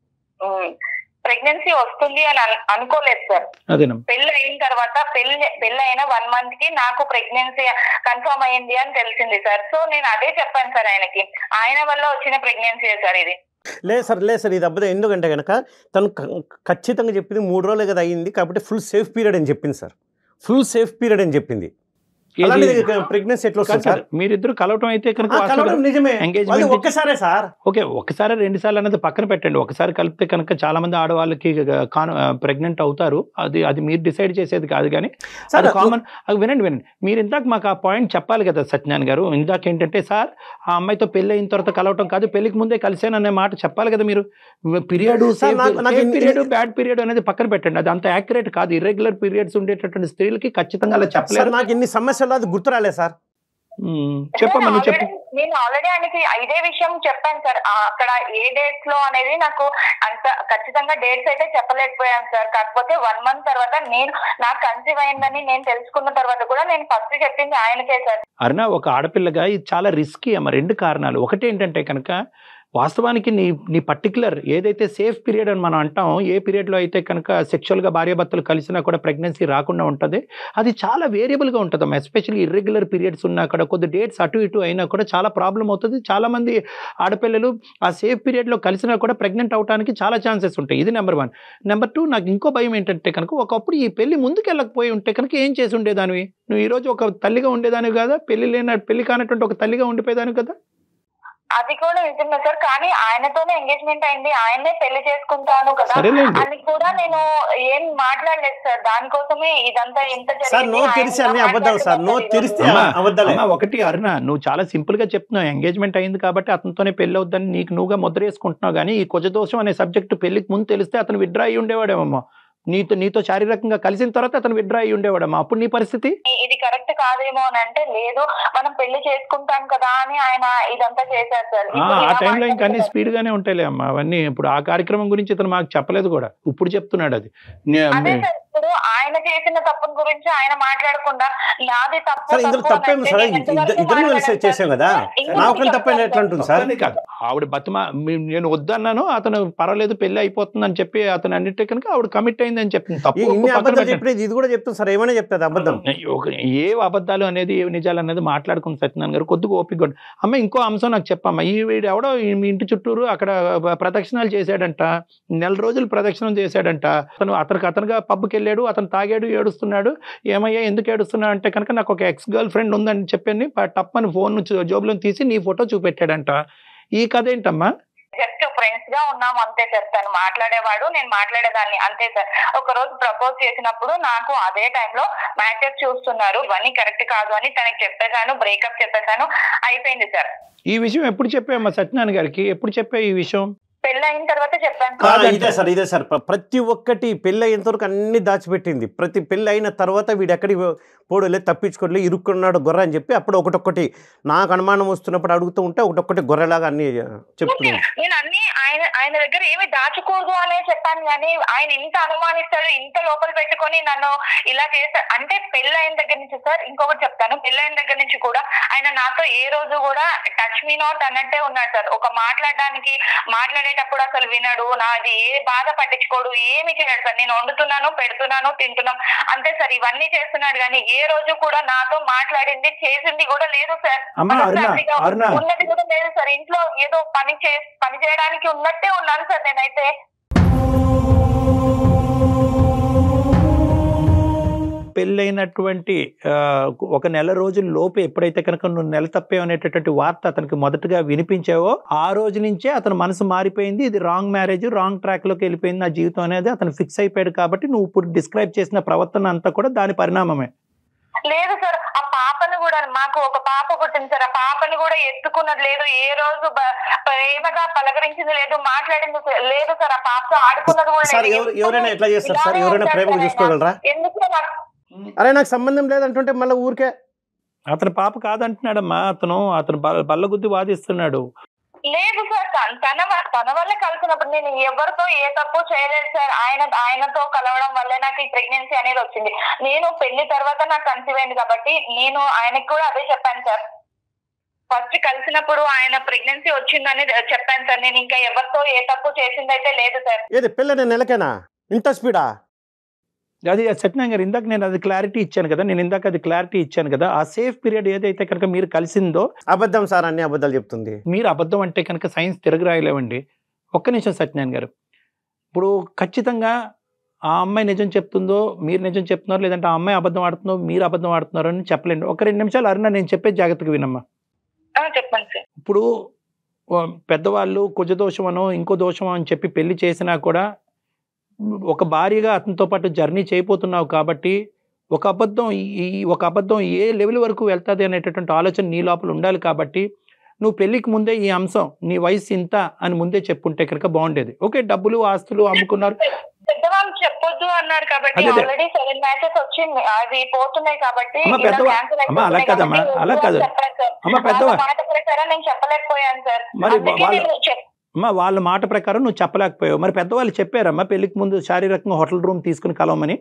ప్రెగ్నెన్సీ వస్తుంది అని అను- అనుకోలేదు సార్ అదేనమ్మా పెళ్లి అయిన తర్వాత పెళ్లి పెళ్లి అయిన వన్ మంత్ కి నాకు ప్రెగ్నెన్సీ కన్ఫర్మ్ అయ్యింది అని తెలిసింది సార్ సో నేను అదే చెప్పాను సార్ ఆయనకి ఆయన వల్ల వచ్చిన ప్రెగ్నెన్సీ సార్ ఇది లేదు సార్ లేదు సార్ ఇది అబ్బదే ఎందుకంటే కనుక తను క- ఖచ్చితంగా చెప్పింది మూడు రోజులే కదా అయ్యింది కాబట్టి ఫుల్ సేఫ్ పీరియడ్ అని చెప్పింది సార్ ఫుల్ సేఫ్ పీరియడ్ అని చెప్పింది అలాంటిది ప్రెగ్నెన్సీ ఎట్లా వస్తుంది సార్ మీరిద్దరు కలవటం అయితే కనుక ఆ, వాస్తవంగా- కలవడం నిజమే Engagement అది ఇచ్చి- ఒక్కసారే సార్ ఓకే ఒకసారి రెండు సార్లు అనేది పక్కన పెట్టండి ఒకసారి కలిపితే కనుక చాలా మంది ఆడవాళ్ళకి కాను ప్రెగ్నెంట్ అవుతారు అది అది మీరు డిసైడ్ చేసేది కాదు కానీ సార్ అది కామన్ అది వినండి వినండి మీరు ఇందాక మాకు ఆ పాయింట్ చెప్పాలి కదా సత్యనారాయణ గారు ఇందాక ఏంటంటే సార్ ఆ అమ్మాయితో పెళ్లి అయిన తర్వాత కలవటం కాదు పెళ్లికి ముందే కలిసాననే మాట చెప్పాలి కదా మీరు పీరియడ్ సార్, నాకు- నాకు ఇన్ని- పీరియడ్ బ్యాడ్ పీరియడ్ అనేది పక్కన పెట్టండి అది అంత యాక్యురేట్ కాదు ఇర్రెగ్యులర్ పీరియడ్స్ ఉండేటటువంటి స్త్రీలకి ఖచ్చితంగా అలా సార్ చెప్పలేరు నాకు ఇన్ని సమస్యలు అది గుర్తు రాలేదు సార్ ఉమ్, చెప్పమ్మా నువ్వు చెప్పు Already- నేను ఆల్రెడీ ఆయనకి ఇదే విషయం చెప్పాను సార్ ఆ, అక్కడ ఏ డేట్స్ లో అనేది నాకు అంత ఖచ్చితంగా డేట్స్ అయితే చెప్పలేకపోయాను సార్ కాకపోతే వన్ మంత్ తర్వాత నేను నాకు కన్సీవ్ అయిందని నేను తెలుసుకున్న తర్వాత కూడా నేను ఫస్ట్ చెప్పింది ఆయనకే సార్ అరుణ ఒక ఆడపిల్లగా ఇది చాలా రిస్కీ అమ్మ రెండు కారణాలు ఒకటి ఏంటంటే కనుక వాస్తవానికి నీ నీ పర్టికులర్ ఏదైతే సేఫ్ పీరియడ్ అని మనం అంటాం ఏ పీరియడ్లో అయితే కనుక సెక్షువల్గా భార్యాభర్తలు కలిసినా కూడా ప్రెగ్నెన్సీ రాకుండా ఉంటుంది అది చాలా వేరియబుల్గా ఉంటుందమ్మా ఎస్పెషల్లీ ఇర్రెగ్యులర్ పీరియడ్స్ ఉన్నా కూడా కొద్ది డేట్స్ అటు ఇటు అయినా కూడా చాలా ప్రాబ్లం అవుతుంది చాలామంది ఆడపిల్లలు ఆ సేఫ్ పీరియడ్లో కలిసినా కూడా ప్రెగ్నెంట్ అవడానికి చాలా ఛాన్సెస్ ఉంటాయి ఇది నెంబర్ వన్ నెంబర్ టూ నాకు ఇంకో భయం ఏంటంటే కనుక ఒకప్పుడు ఈ పెళ్లి ముందుకు వెళ్ళకపోయి ఉంటే కనుక ఏం చేసి ఉండేదానివి నువ్వు ఈరోజు ఒక తల్లిగా ఉండేదానివి కదా పెళ్లి లేన పెళ్లి కానటువంటి ఒక తల్లిగా ఉండిపోయేదానివి కదా అది కూడా నిజమే సార్ కానీ ఆయనతోనే ఎంగేజ్మెంట్ అయింది ఆయన్నే పెళ్లి చేసుకుంటాను కదా సరేలేండి అని కూడా నేను ఏం మాట్లాడలేదు సార్ దానికోసమే ఇదంతా ఇంత సార్ జరిగింది. నో ఆయన తెరిస్తే అన్ని కూడా అబద్ధాలు సార్ నో మాట్లాడుతున్నారు తెరిస్తే అమ్మా, అబద్ధాలే అమ్మా, ఒకటి అరుణ నువ్వు చాలా సింపుల్ గా చెప్తున్నావు ఎంగేజ్మెంట్ అయింది కాబట్టి అతనితోనే పెళ్లి అవుద్దని నీకు నువ్వుగా ముద్ర వేసుకుంటున్నావు కానీ ఈ కుజదోషం అనే సబ్జెక్ట్ పెళ్లికి ముందు తెలిస్తే అతను విడ్రా అయ్యి ఉండేవాడేమో నీతో నీతో శారీరకంగా కలిసిన తర్వాత అతను విడ్రా అయ్యి ఉండేవాడమ్మా అప్పుడు నీ పరిస్థితి ఇది కరెక్ట్ కాదేమో అని అంటే లేదు మనం పెళ్లి చేసుకుంటాం కదా అని ఆయన ఇదంతా చేశారు సార్ ఆ, ఇప్పుడు ఆ ఇలా టైంలో ఇంకా అన్ని మాట్లాడుతున్నారు. స్పీడ్ గానే ఉంటాయిలే అమ్మా అవన్నీ ఇప్పుడు ఆ కార్యక్రమం గురించి ఇతను మాకు చెప్పలేదు కూడా ఇప్పుడు చెప్తున్నాడు అది నే- అదే సార్ ఇప్పుడు ఆయన చేసిన తప్పుల గురించి ఆయన మాట్లాడకుండా నాది తప్పు సార్ ఇందులో తప్పు అని తప్పేమి అంటే సార్ నేను ఇద్దరు ఎంతవరకు ఇద్దరు కలిసి మాట్లాడాను చేసాం సార్? కదా ఇంకొకటి నా ఒక్కరిని తప్ప చెప్తాను ఎట్లా ఉంటుంది సార్ ఒక్కనే కాదు ఆవిడ బతిమా మీ- నేను వద్దన్నాను అతను పర్వాలేదు పెళ్లి అయిపోతుందని చెప్పి అతను అన్నిటి కనుక ఆవిడ కమిట్ అయిందని చెప్పింది తప్పు ఈ ఇన్ని పక్కన అబద్ధాలు పెట్టండి. చెప్పేది ఇది కూడా చెప్తాను సార్ ఏమైనా చెప్తుంది అబద్ధం ఒక- ఏ అబద్ధాలు అనేది ఏ నిజాలు అనేది మాట్లాడుకుని సత్యనారాయణ గారు కొద్దిగా ఓపిక ఉండు. అమ్మ ఇంకో అంశం నాకు చెప్పమ్మా ఈ వీడు ఎవడో ఈ మీ ఇంటి చుట్టూరు అక్కడ ప్రదక్షిణాలు చేశాడంట నెల రోజులు ప్రదక్షిణం చేశాడంట అతను అతనికి అతనుగా పబ్కి వెళ్ళాడు అతను తాగాడు ఏడుస్తున్నాడు ఏమయ్యా ఎందుకు ఏడుస్తున్నాడు అంటే కనుక నాకు ఒక ఎక్స్ గర్ల్ ఫ్రెండ్ ఉందని చెప్పని టప్పని ఫోన్ జోబులో తీసి నీ ఫోటో చూపెట్టాడంట ఈ కథ ఏంటమ్మా జస్ట్ ఫ్రెండ్స్ గా ఉన్నాం అంతే సార్ తను మాట్లాడేవాడు నేను మాట్లాడేదాన్ని అంతే సార్ ఒక రోజు ప్రపోజ్ చేసినప్పుడు నాకు అదే టైంలో మ్యాచెస్ చూస్తున్నారు ఇవన్నీ కరెక్ట్ కాదు అని తనకి చెప్పేశాను బ్రేకప్ చెప్పేశాను అయిపోయింది సార్ ఈ విషయం ఎప్పుడు చెప్పామ్మా సత్యనారాయణ గారికి ఎప్పుడు చెప్పా ఈ విషయం పెళ్లి అయిన తర్వాత చెప్పాను ఆ, సార్ ఇదే సార్ ఇదే సార్ ప్ర- ప్రతి ఒక్కటి పెళ్ళి అయ్యేంత వరకు అన్ని దాచిపెట్టింది ప్రతి పెళ్ళి అయిన తర్వాత వీడు ఎక్కడికి పోడలే తప్పించుకోలే ఇరుక్కున్నాడు గొర్రె అని చెప్పి అప్పుడు ఒకటొక్కటి నాకు అనుమానం వస్తున్నప్పుడు అడుగుతూ ఉంటే ఒకటొక్కటి గొర్రెలాగా అన్ని చెప్తున్నాను నేను అన్ని ఆయన ఆయన దగ్గర ఏమి దాచకూడదు అనే చెప్పాను కానీ ఆయన ఇంత అనుమానిస్తాడు ఇంత లోపల పెట్టుకొని నన్ను ఇలా చేస్తాడు అంటే పెళ్లి అయిన దగ్గర నుంచి సార్ ఇంకొకటి చెప్తాను పెళ్లి అయిన దగ్గర నుంచి కూడా ఆయన నాతో ఏ రోజు కూడా టచ్ మీ నాట్ అన్నట్టే ఉన్నాడు సార్ ఒక మాట్లాడడానికి మాట్లాడేటప్పుడు అసలు వినడు నాది ఏ బాధ పట్టించుకోడు ఏమి చేయడు సార్ నేను వండుతున్నాను పెడుతున్నాను తింటున్నాం అంతే సార్ ఇవన్నీ చేస్తున్నాడు కానీ ఏ రోజు కూడా నాతో మాట్లాడింది చేసింది కూడా లేదు సార్ అమ్మా అరుణ మనశ్శాంతిగా అరుణ ఉన్నది కూడా లేదు సార్ ఇంట్లో ఏదో పని చే పని చేయడానికి ఉన్నట్టే ఉన్నాను సార్ నేనైతే పెళ్ళైనటువంటి ఆ, ఒక నెల రోజుల లోపు ఎప్పుడైతే కనుక నువ్వు నెల తప్పే అనేటటువంటి వార్త అతనికి మొదటగా వినిపించావో ఆ రోజు నుంచే అతని మనసు మారిపోయింది ఇది రాంగ్ మ్యారేజ్ రాంగ్ ట్రాక్ లోకి వెళ్ళిపోయింది నా జీవితం అనేది అతను ఫిక్స్ అయిపోయాడు కాబట్టి నువ్వు ఇప్పుడు డిస్క్రైబ్ చేసిన ప్రవర్తన అంతా కూడా దాని పరిణామమే లేదు సార్ ఆ పాపని కూడా మాకు ఒక పాప పుట్టింది సార్ ఆ పాపని కూడా ఎత్తుకున్నది లేదు ఏ రోజు బ- ప్రేమగా పలకరించింది లేదు మాట్లాడింది స- లేదు సార్ ఆ పాపతో ఆడుకున్నది కూడా సార్ లేదు. ఎవరు ఎవరైనా ఎట్లా చేస్తారు సార్ ఇలానే ఎవరైనా ఉంటాడు ప్రేమగా సార్ ఆయన. చూసుకోగలరా ఎందుకు నాకు అరే నాకు సంబంధం లేదంటుంటే మళ్ళీ ఊరికే అతని పాప కాదంటున్నాడమ్మా అతను అతను బల్ల- బల్లగుద్ది వాదిస్తున్నాడు లేదు సార్ తన- తన వ- తన వల్ల కలిసినప్పుడు నేను ఎవరితో ఏ తప్పు చేయలేదు సార్ ఆయన ఆయనతో కలవడం వల్లే నాకు ఈ ప్రెగ్నెన్సీ అనేది వచ్చింది నేను పెళ్లి తర్వాత నాకు కన్సీవ్ అయింది కాబట్టి నేను ఆయనకి కూడా అదే చెప్పాను సార్ ఫస్ట్ కలిసినప్పుడు ఆయన ప్రెగ్నెన్సీ వచ్చిందని చెప్పాను సార్ నేను ఇంకా ఎవరితో ఏ తప్పు చేసిందైతే లేదు సార్ ఏది పిల్లని నెలకేనా ఇంత స్పీడా అది సత్యనారాయణ గారు ఇందాక నేను అది క్లారిటీ ఇచ్చాను కదా నేను ఇందాక అది క్లారిటీ ఇచ్చాను కదా ఆ సేఫ్ పీరియడ్ ఏదైతే కనుక మీరు కలిసిందో అబద్ధం సార్ అన్ని అబద్ధాలు చెప్తుంది మీరు అబద్ధం అంటే కనుక సైన్స్ తిరగరాయలేవండి ఒక్క నిమిషం సత్యనారాయణ గారు ఇప్పుడు ఖచ్చితంగా ఆ అమ్మాయి నిజం చెప్తుందో మీరు నిజం చెప్తున్నారో లేదంటే ఆ అమ్మాయి అబద్ధం ఆడుతుందో మీరు అబద్ధం ఆడుతున్నారో అని చెప్పలేండి ఒక రెండు నిమిషాలు అరుణ నేను చెప్పే జాగ్రత్తగా వినమ్మా ఆ, చెప్పండి సార్ ఇప్పుడు ఆ, పెద్దవాళ్ళు కుజ దోషమనో ఇంకో దోషమో అని చెప్పి పెళ్లి చేసినా కూడా ఒక భార్యగా అతనితో పాటు జర్నీ చేయబోతున్నావు కాబట్టి ఒక అబద్ధం ఈ ఈ- ఒక అబద్ధం ఏ లెవెల్ వరకు వెళ్తుంది అనేటటువంటి ఆలోచన నీ లోపల ఉండాలి కాబట్టి నువ్వు పెళ్లికి ముందే ఈ అంశం నీ వయసు ఇంత అని ముందే చెప్పుంటే కనుక బాగుండేది ఓకే డబ్బులు ఆస్తులు అమ్ముకున్నారు పెద్దవాళ్ళు చెప్పొద్దు అన్నారు కాబట్టి అదే, అదే. ఆల్రెడీ సెవెన్ మ్యాచెస్ వచ్చింది అవి పోతున్నాయి కాబట్టి అమ్మ, ఇలా పెద్దవా- cancel అమ్మ, అలా అయిపోతున్నాయి కాదమ్మా, కాబట్టి అలా వద్దు అని కాదు. చెప్పాను సార్. అమ్మ వాళ్ళ పెద్దవా మాట ప్రకారం నేను చెప్పలేకపోయాను సార్ మరి అందుకే వాళ్ళ నేను చెప్- అమ్మ వాళ్ళ మాట ప్రకారం నువ్వు చెప్పలేకపోయావు మరి పెద్దవాళ్ళు చెప్పారమ్మా పెళ్లికి ముందు శారీరకంగా హోటల్ రూమ్ తీసుకుని కలవమని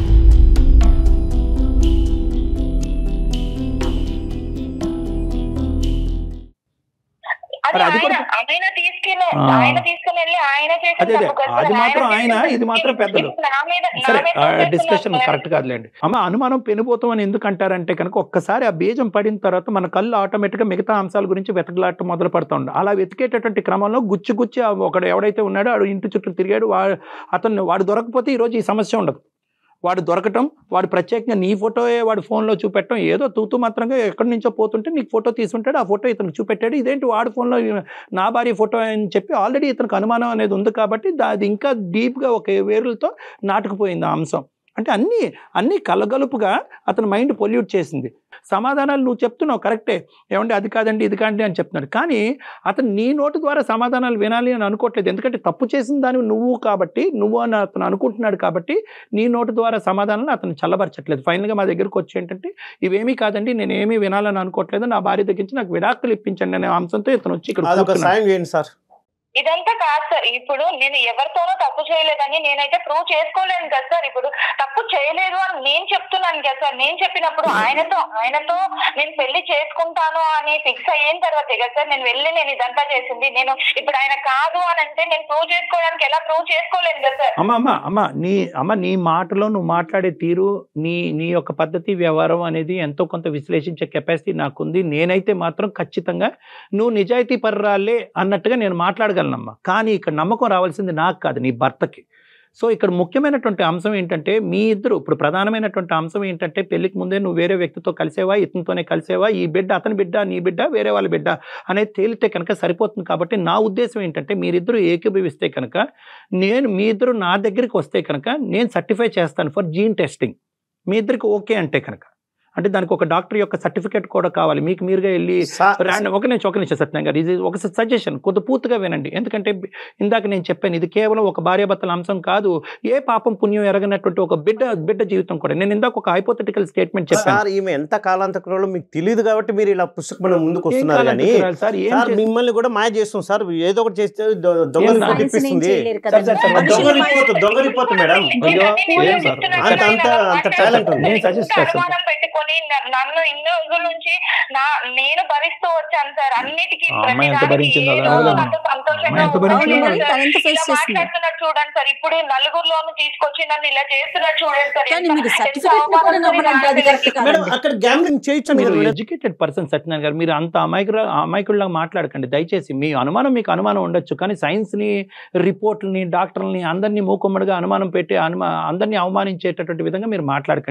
అది మరి అది ఆయన కూడా- ఆయన తీసుకెళ్ళి ఆ. ఆయన తీసుకుని వెళ్ళి ఆయన చేసిన అదే, అదే. తప్పు కదా అది సార్. మాత్రం ఆయన ఆయన, చేసిన ఇది మాత్రం తప్పు. పెద్దలు. నా మీద నా సరే మీద తోసేస్తున్నారు డిస్కషన్ సార్. కరెక్ట్ కాదులేండి అమ్మ అనుమానం పెనుపోతాం అని ఎందుకు అంటారంటే కనుక ఒక్కసారి ఆ బీజం పడిన తర్వాత మన కళ్ళు ఆటోమేటిక్గా మిగతా అంశాల గురించి వెతకలాట మొదలు పడుతూ ఉండే అలా వెతికేటటువంటి క్రమంలో గుచ్చి గుచ్చి ఆ ఒకడు ఎవడైతే ఉన్నాడో వాడు ఇంటి చుట్టూ తిరిగాడు వా అతను వాడు దొరకపోతే ఈరోజు ఈ సమస్య ఉండదు వాడు దొరకటం వాడు ప్రత్యేకంగా నీ ఫోటోయే వాడు ఫోన్లో చూపెట్టడం ఏదో తూతూ మాత్రంగా ఎక్కడి నుంచో పోతుంటే నీకు ఫోటో తీసుంటాడు ఆ ఫోటో ఇతనికి చూపెట్టాడు ఇదేంటి వాడు ఫోన్లో నా భార్య ఫోటో అని చెప్పి ఆల్రెడీ ఇతనికి అనుమానం అనేది ఉంది కాబట్టి దా- అది ఇంకా డీప్గా ఒక వేరులతో నాటుకుపోయింది ఆ అంశం అంటే అన్నీ అన్నీ కలగలుపుగా అతని మైండ్ పొల్యూట్ చేసింది సమాధానాలు నువ్వు చెప్తున్నావు కరెక్టే ఏమంటే అది కాదండి ఇది కాదండి అని చెప్తున్నాడు కానీ అతను నీ నోటు ద్వారా సమాధానాలు వినాలి అని అనుకోవట్లేదు ఎందుకంటే తప్పు చేసిన దాన్ని నువ్వు కాబట్టి నువ్వు అని అతను అనుకుంటున్నాడు కాబట్టి నీ నోటు ద్వారా సమాధానాలు అతను చల్లబరచట్లేదు ఫైనల్గా మా దగ్గరకు వచ్చి ఏంటంటే ఇవేమీ కాదండి నేను ఏమీ వినాలని అనుకోవట్లేదు నా భార్య దగ్గర నుంచి నాకు విడాకులు ఇప్పించండి అనే అంశంతో ఇతను వచ్చి ఇక్కడ అదొక కూర్చున్నాడు. సాయం చేయండి సార్ ఇదంతా కాదు సార్ ఇప్పుడు నేను ఎవరితోనో తప్పు చేయలేదని నేనైతే ప్రూవ్ చేసుకోలేను కదా సార్ ఇప్పుడు తప్పు చేయలేదు అని నేను చెప్తున్నాను కదా సార్ నేను చెప్పినప్పుడు ఆయనతో ఆయనతో నేను పెళ్లి చేసుకుంటాను అని ఫిక్స్ అయిన తర్వాత కదా సార్ నేను వెళ్ళి నేను ఇదంతా చేసింది నేను ఇప్పుడు ఆయన కాదు అని అంటే నేను ప్రూవ్ చేసుకోవడానికి ఎలా ప్రూవ్ చేసుకోలేను కదా సార్ అమ్మ అమ్మ అమ్మ నీ అమ్మ నీ మాటలో నువ్వు మాట్లాడే తీరు నీ నీ యొక్క పద్ధతి వ్యవహారం అనేది ఎంతో కొంత విశ్లేషించే కెపాసిటీ నాకుంది నేనైతే మాత్రం ఖచ్చితంగా నువ్వు నిజాయితీ పర్రాలే అన్నట్టుగా నేను మాట్లాడగలనమ్మా కానీ ఇక్కడ నమ్మకం రావాల్సింది నాకు కాదు నీ భర్తకి సో ఇక్కడ ముఖ్యమైనటువంటి అంశం ఏంటంటే మీ ఇద్దరు ఇప్పుడు ప్రధానమైనటువంటి అంశం ఏంటంటే పెళ్లికి ముందే నువ్వు వేరే వ్యక్తితో కలిసేవా ఇతనితోనే కలిసేవా ఈ బిడ్డ అతని బిడ్డ నీ బిడ్డ వేరే వాళ్ళ బిడ్డ అనేది తేలితే కనుక సరిపోతుంది కాబట్టి నా ఉద్దేశం ఏంటంటే మీరిద్దరూ ఏకీభవిస్తే కనుక నేను మీ ఇద్దరు నా దగ్గరికి వస్తే కనుక నేను సర్టిఫై చేస్తాను ఫర్ జీన్ టెస్టింగ్ మీ ఇద్దరికి ఓకే అంటే కనుక అంటే దానికి ఒక డాక్టర్ యొక్క సర్టిఫికేట్ కూడా కావాలి మీకు మీరుగా వెళ్ళి సా- ర్యాండమ్ ఒక నిమిషం ఒక నిమిషం సత్యం గారు ఇది ఒక సజెషన్ కొద్ది పూర్తిగా వినండి ఎందుకంటే ఇందాక నేను చెప్పాను ఇది కేవలం ఒక భార్యాభర్తల అంశం కాదు ఏ పాపం పుణ్యం ఎరగనటువంటి ఒక బిడ్డ బిడ్డ జీవితం కూడా నేను ఇందాక ఒక హైపోథెటికల్ స్టేట్మెంట్ చెప్పాను సార్ ఈమె ఎంత కాలాంతకురాలో మీకు తెలియదు కాబట్టి మీరు ఇలా పుస్తకం ముందుకు ఏం వస్తున్నారు కానీ కావాలంటున్నారు సార్ ఏం సార్ చేసి- మిమ్మల్ని కూడా మాయ చేస్తాం సార్ ఏదో ఒకటి చేస్తే దొ- దొంగ ఏం రిపోర్ట్ మనిషిని ఏం ఇప్పిస్తుంది చేయలేరు సార్, సార్, సార్, కదండి. దొంగ మనుషులు రిపోర్ట్ దొంగ రిపోర్ట్ మేడం అయ్యో, నేను ఏం సార్? చెప్తున్నాను అంత- కదా, అంత- ఇలా అంత talent ఉంది. నేను suggest ఇంత చేస్తాను. అనుమానం పెట్టుకొని న- నన్ను ఇన్ని రోజుల నుంచి నా నేను భరిస్తూ వచ్చాను సార్ అన్నిటికీ ఆ అమ్మాయి ఎంత ప్రతిదానికి భరించిందో ఏదో అలా అంత సంతోషంగా అమ్మాయి ఎంత ఉన్నాను. భరించిందో అవును, మరి సార్, తను ఎంత face ఇలా చేసిందో. మాట్లాడుతున్నట్టు చూడండి సార్ ఇప్పుడు నలుగురిలోనూ తీసుకొచ్చి నన్ను ఇలా చేస్తున్నట్టు చూడండి సార్ కానీ ఎంత- మీరు ఎంత certificate ని కూడా అవమానం నమ్మడం అది correct కాదు. మేడం అక్కడ గ్యాంబ్లింగ్ చేయొచ్చు మీరు మీరు ఎడ్యుకేటెడ్ పర్సన్ సత్యనారాయణ గారు మీరు అంత అమాయకుల అమాయకుల్లాగా మాట్లాడకండి దయచేసి మీ అనుమానం మీకు అనుమానం ఉండొచ్చు కానీ సైన్స్ని రిపోర్ట్లని డాక్టర్లని అందరినీ మూకుమ్మడిగా అనుమానం పెట్టి అనుమా అందరినీ అవమానించేటటువంటి విధంగా మీరు మాట్లాడకండి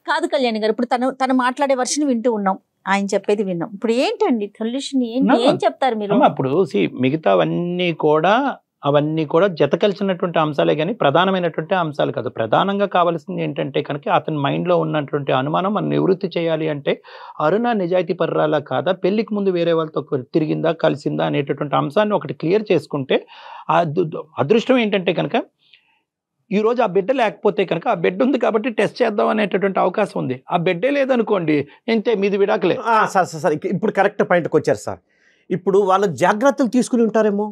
కాదు కళ్యాణ్ గారు ఇప్పుడు తను తను మాట్లాడే వర్షన్ వింటూ ఉన్నాం ఆయన చెప్పేది విన్నాం ఇప్పుడు ఏంటండి సొల్యూషన్ ఏంటి No. ఏం చెప్తారు మీరు అమ్మ ఇప్పుడు సి మిగతావన్నీ కూడా అవన్నీ కూడా జత కలిసినటువంటి అంశాలే కానీ ప్రధానమైనటువంటి అంశాలు కాదు ప్రధానంగా కావాల్సింది ఏంటంటే కనుక అతని మైండ్లో ఉన్నటువంటి అనుమానం మనం నివృత్తి చేయాలి అంటే అరుణ నిజాయితీ పర్రాలా కాదా పెళ్లికి ముందు వేరే వాళ్ళతో తిరిగిందా కలిసిందా అనేటటువంటి అంశాన్ని ఒకటి క్లియర్ చేసుకుంటే ఆ దు- దు- అదృష్టం ఏంటంటే కనుక ఈ రోజు ఆ బిడ్డ లేకపోతే కనుక ఆ బిడ్డ ఉంది కాబట్టి టెస్ట్ చేద్దాం అనేటటువంటి అవకాశం ఉంది ఆ బిడ్డే లేదనుకోండి ఇంతే మీది విడాకులే ఆ, సార్ సార్ సార్ ఇక- ఇప్పుడు కరెక్ట్ పాయింట్కి వచ్చారు సార్ ఇప్పుడు వాళ్ళు జాగ్రత్తలు తీసుకుని ఉంటారేమో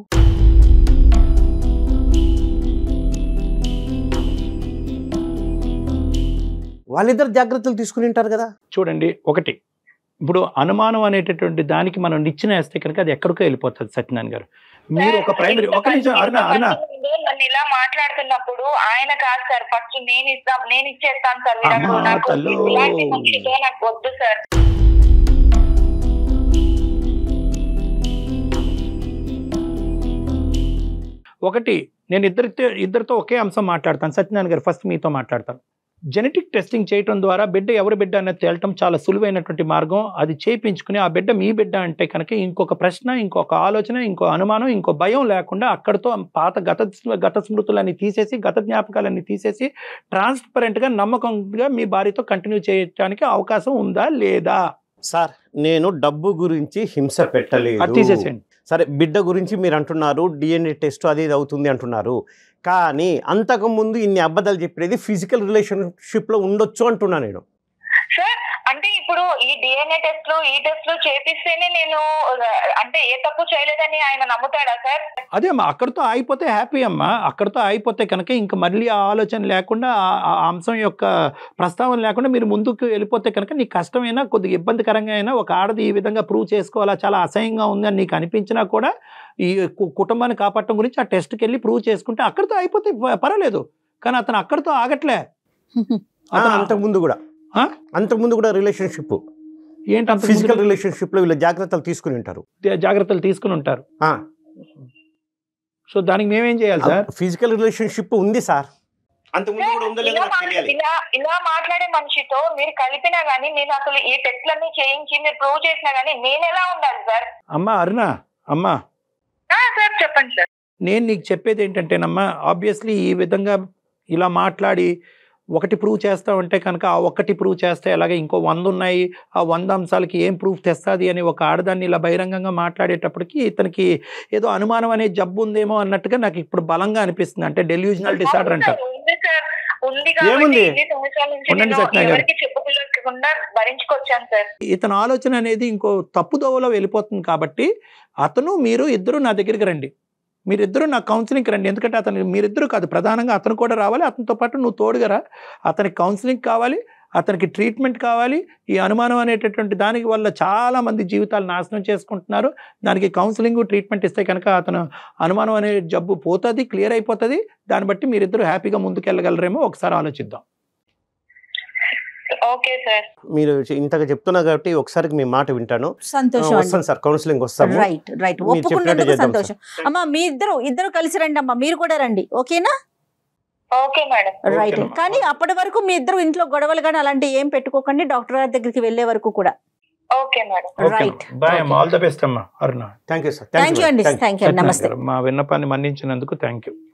వాళ్ళిద్దరు జాగ్రత్తలు తీసుకుని ఉంటారు కదా చూడండి ఒకటి ఇప్పుడు అనుమానం అనేటటువంటి దానికి మనం నిచ్చెన వేస్తే కనుక అది ఎక్కడికో వెళ్ళిపోతుంది సత్యనారాయణ గారు మీరు ఒక ప్రైమరీ ఒక నిమిషం అరుణ అరుణ నన్ను ఇలా మాట్లాడుతున్నప్పుడు ఆయన కాదు సార్ ఫస్ట్ నేను ఇస్తాం నేను ఇచ్చేస్తాను సార్ విడాకులు. అమ్మా, నాకు తల్లు. ఇలాంటి మనిషితో నాకు వద్దు సార్ ఒకటి నేను ఇద్దరితో ఇద్దరితో ఒకే అంశం మాట్లాడతాను సత్యనారాయణ గారు ఫస్ట్ మీతో మాట్లాడతాను జెనెటిక్ టెస్టింగ్ చేయటం ద్వారా బిడ్డ ఎవరి బిడ్డ అనేది తేలటం చాలా సులువైనటువంటి మార్గం అది చేయించుకుని ఆ బిడ్డ మీ బిడ్డ అంటే కనుక ఇంకొక ప్రశ్న ఇంకొక ఆలోచన ఇంకో అనుమానం ఇంకో భయం లేకుండా అక్కడితో పాత గత గత స్మృతులన్నీ తీసేసి గత జ్ఞాపకాలన్నీ తీసేసి ట్రాన్స్పరెంట్గా నమ్మకంగా మీ భార్యతో కంటిన్యూ చేయడానికి అవకాశం ఉందా లేదా సార్ నేను డబ్బు గురించి హింస అది పెట్టలేదు తీసేసేయండి సరే బిడ్డ గురించి మీరు అంటున్నారు డిఎన్ఏ టెస్ట్ అది ఇది అవుతుంది అంటున్నారు కానీ అంతకుముందు ఇన్ని అబద్ధాలు చెప్పేది ఫిజికల్ రిలేషన్షిప్లో ఉండొచ్చు అంటున్నా నేను సార్ అంటే ఇప్పుడు ఈ డిఎన్ఏ టెస్ట్లు ఈ టెస్ట్లు చేపిస్తేనే నేను అంటే ఏ తప్పు చేయలేదని ఆయన నమ్ముతాడా సార్ అదే అమ్మా అక్కడితో ఆగిపోతే హ్యాపీ అమ్మా అక్కడితో ఆగిపోతే కనుక ఇంక మళ్ళీ ఆ ఆలోచన లేకుండా ఆ ఆ అంశం యొక్క ప్రస్తావన లేకుండా మీరు ముందుకు వెళ్ళిపోతే కనుక నీకు కష్టమైనా కొద్దిగా ఇబ్బందికరంగా అయినా ఒక ఆడది ఈ విధంగా ప్రూవ్ చేసుకోవాలా చాలా అసహ్యంగా ఉంది అని నీకు అనిపించినా కూడా ఈ కు- కుటుంబాన్ని కాపాడటం గురించి ఆ టెస్ట్కి వెళ్ళి ప్రూవ్ చేసుకుంటే అక్కడితో అయిపోతే ప- పర్వాలేదు కానీ అతను అక్కడితో ఆగట్లే ఆ, అతను అంతకుముందు కూడా ఆ? అంతకుముందు కూడా రిలేషన్షిప్ ఏంటి అంత ఫిజికల్ రిలేషన్షిప్లో వీళ్ళు జాగ్రత్తలు తీసుకుని ఉంటారు జాగ్రత్తలు తీసుకుని ఉంటారు ఆ, సో దానికి మేమేం చేయాలి సార్ ఫిజికల్ రిలేషన్షిప్ ఉంది సార్ అంతకుముందు కూడా ఉందో లేదో ఇలా నాకు మా- తెలియాలి ఇలా ఇలా మాట్లాడే మనిషితో మీరు కలిపినా గానీ నేను అసలు ఈ టెస్ట్లన్నీ చేయించి మీరు ప్రూవ్ చేసినా గానీ నేను ఎలా ఉండాలి సార్ అమ్మా అరుణ అమ్మా ఆ, సార్ చెప్పండి సార్ నేను నీకు చెప్పేది ఏంటంటేనమ్మా ఆబ్వియస్లీ ఈ విధంగా ఇలా మాట్లాడి ఒకటి ప్రూవ్ చేస్తామంటే కనుక ఆ ఒక్కటి ప్రూవ్ చేస్తే అలాగే ఇంకో వంద ఉన్నాయి ఆ వంద అంశాలకి ఏం ప్రూఫ్ తెస్తుంది అని ఒక ఆడదాన్ని ఇలా బహిరంగంగా మాట్లాడేటప్పటికి ఇతనికి ఏదో అనుమానం అనే జబ్బు ఉందేమో అన్నట్టుగా నాకు ఇప్పుడు బలంగా అనిపిస్తుంది అంటే డెల్యూజనల్ డిసార్డర్ అంటారు ఉంది సార్ ఉంది కాబట్టి ఏముంది? ఇన్ని సంవత్సరాల నుంచి ఉండండి నేను సత్యనారాయణ గారు. ఎవరికి చెప్పుకోలేకుండా భరించుకొచ్చాను సార్ ఇతని ఆలోచన అనేది ఇంకో తప్పుదోవలో వెళ్ళిపోతుంది కాబట్టి అతను మీరు ఇద్దరు నా దగ్గరికి రండి మీరిద్దరూ నా కౌన్సిలింగ్కి రండి ఎందుకంటే అతను మీరిద్దరూ కాదు ప్రధానంగా అతను కూడా రావాలి అతనితో పాటు నువ్వు తోడుగా రా అతనికి కౌన్సిలింగ్ కావాలి అతనికి ట్రీట్మెంట్ కావాలి ఈ అనుమానం అనేటటువంటి దానికి వల్ల చాలా మంది జీవితాలు నాశనం చేసుకుంటున్నారు దానికి కౌన్సిలింగ్ ట్రీట్మెంట్ ఇస్తే కనుక అతను అనుమానం అనే జబ్బు పోతుంది క్లియర్ అయిపోతుంది దాన్ని బట్టి మీరిద్దరూ హ్యాపీగా ముందుకెళ్ళగలరేమో ఒకసారి ఆలోచిద్దాం ఓకే సార్ మీరు ఇంతగా చెప్తున్నారు కాబట్టి ఒకసారి మీ మాట వింటాను ఆ, సంతోషం అండి వస్తాను సార్ కౌన్సిలింగ్ వస్తాము రైట్ రైట్ మీరు చెప్పినట్టే ఒప్పుకున్నందుకు చేద్దాం సంతోషం అమ్మా మీ ఇద్దరు ఇద్దరు కలిసి రండి అమ్మా మీరు కూడా రండి ఓకేనా ఓకే మేడం రైట్ అమ్మా. కానీ అప్పటి వరకు మీ ఇద్దరు ఇంట్లో గొడవలు కానీ అలాంటివి ఏం పెట్టుకోకండి డాక్టర్ గారి దగ్గరికి వెళ్ళే వరకు కూడా ఓకే మేడం రైట్ బాయ్ అమ్మా ఆల్ ద బెస్ట్ అమ్మా Aruna thank you sir thank you అండి థ్యాంక్ యూ నమస్తే మా విన్నపాన్ని మన్నించినందుకు థ్యాంక్ యూ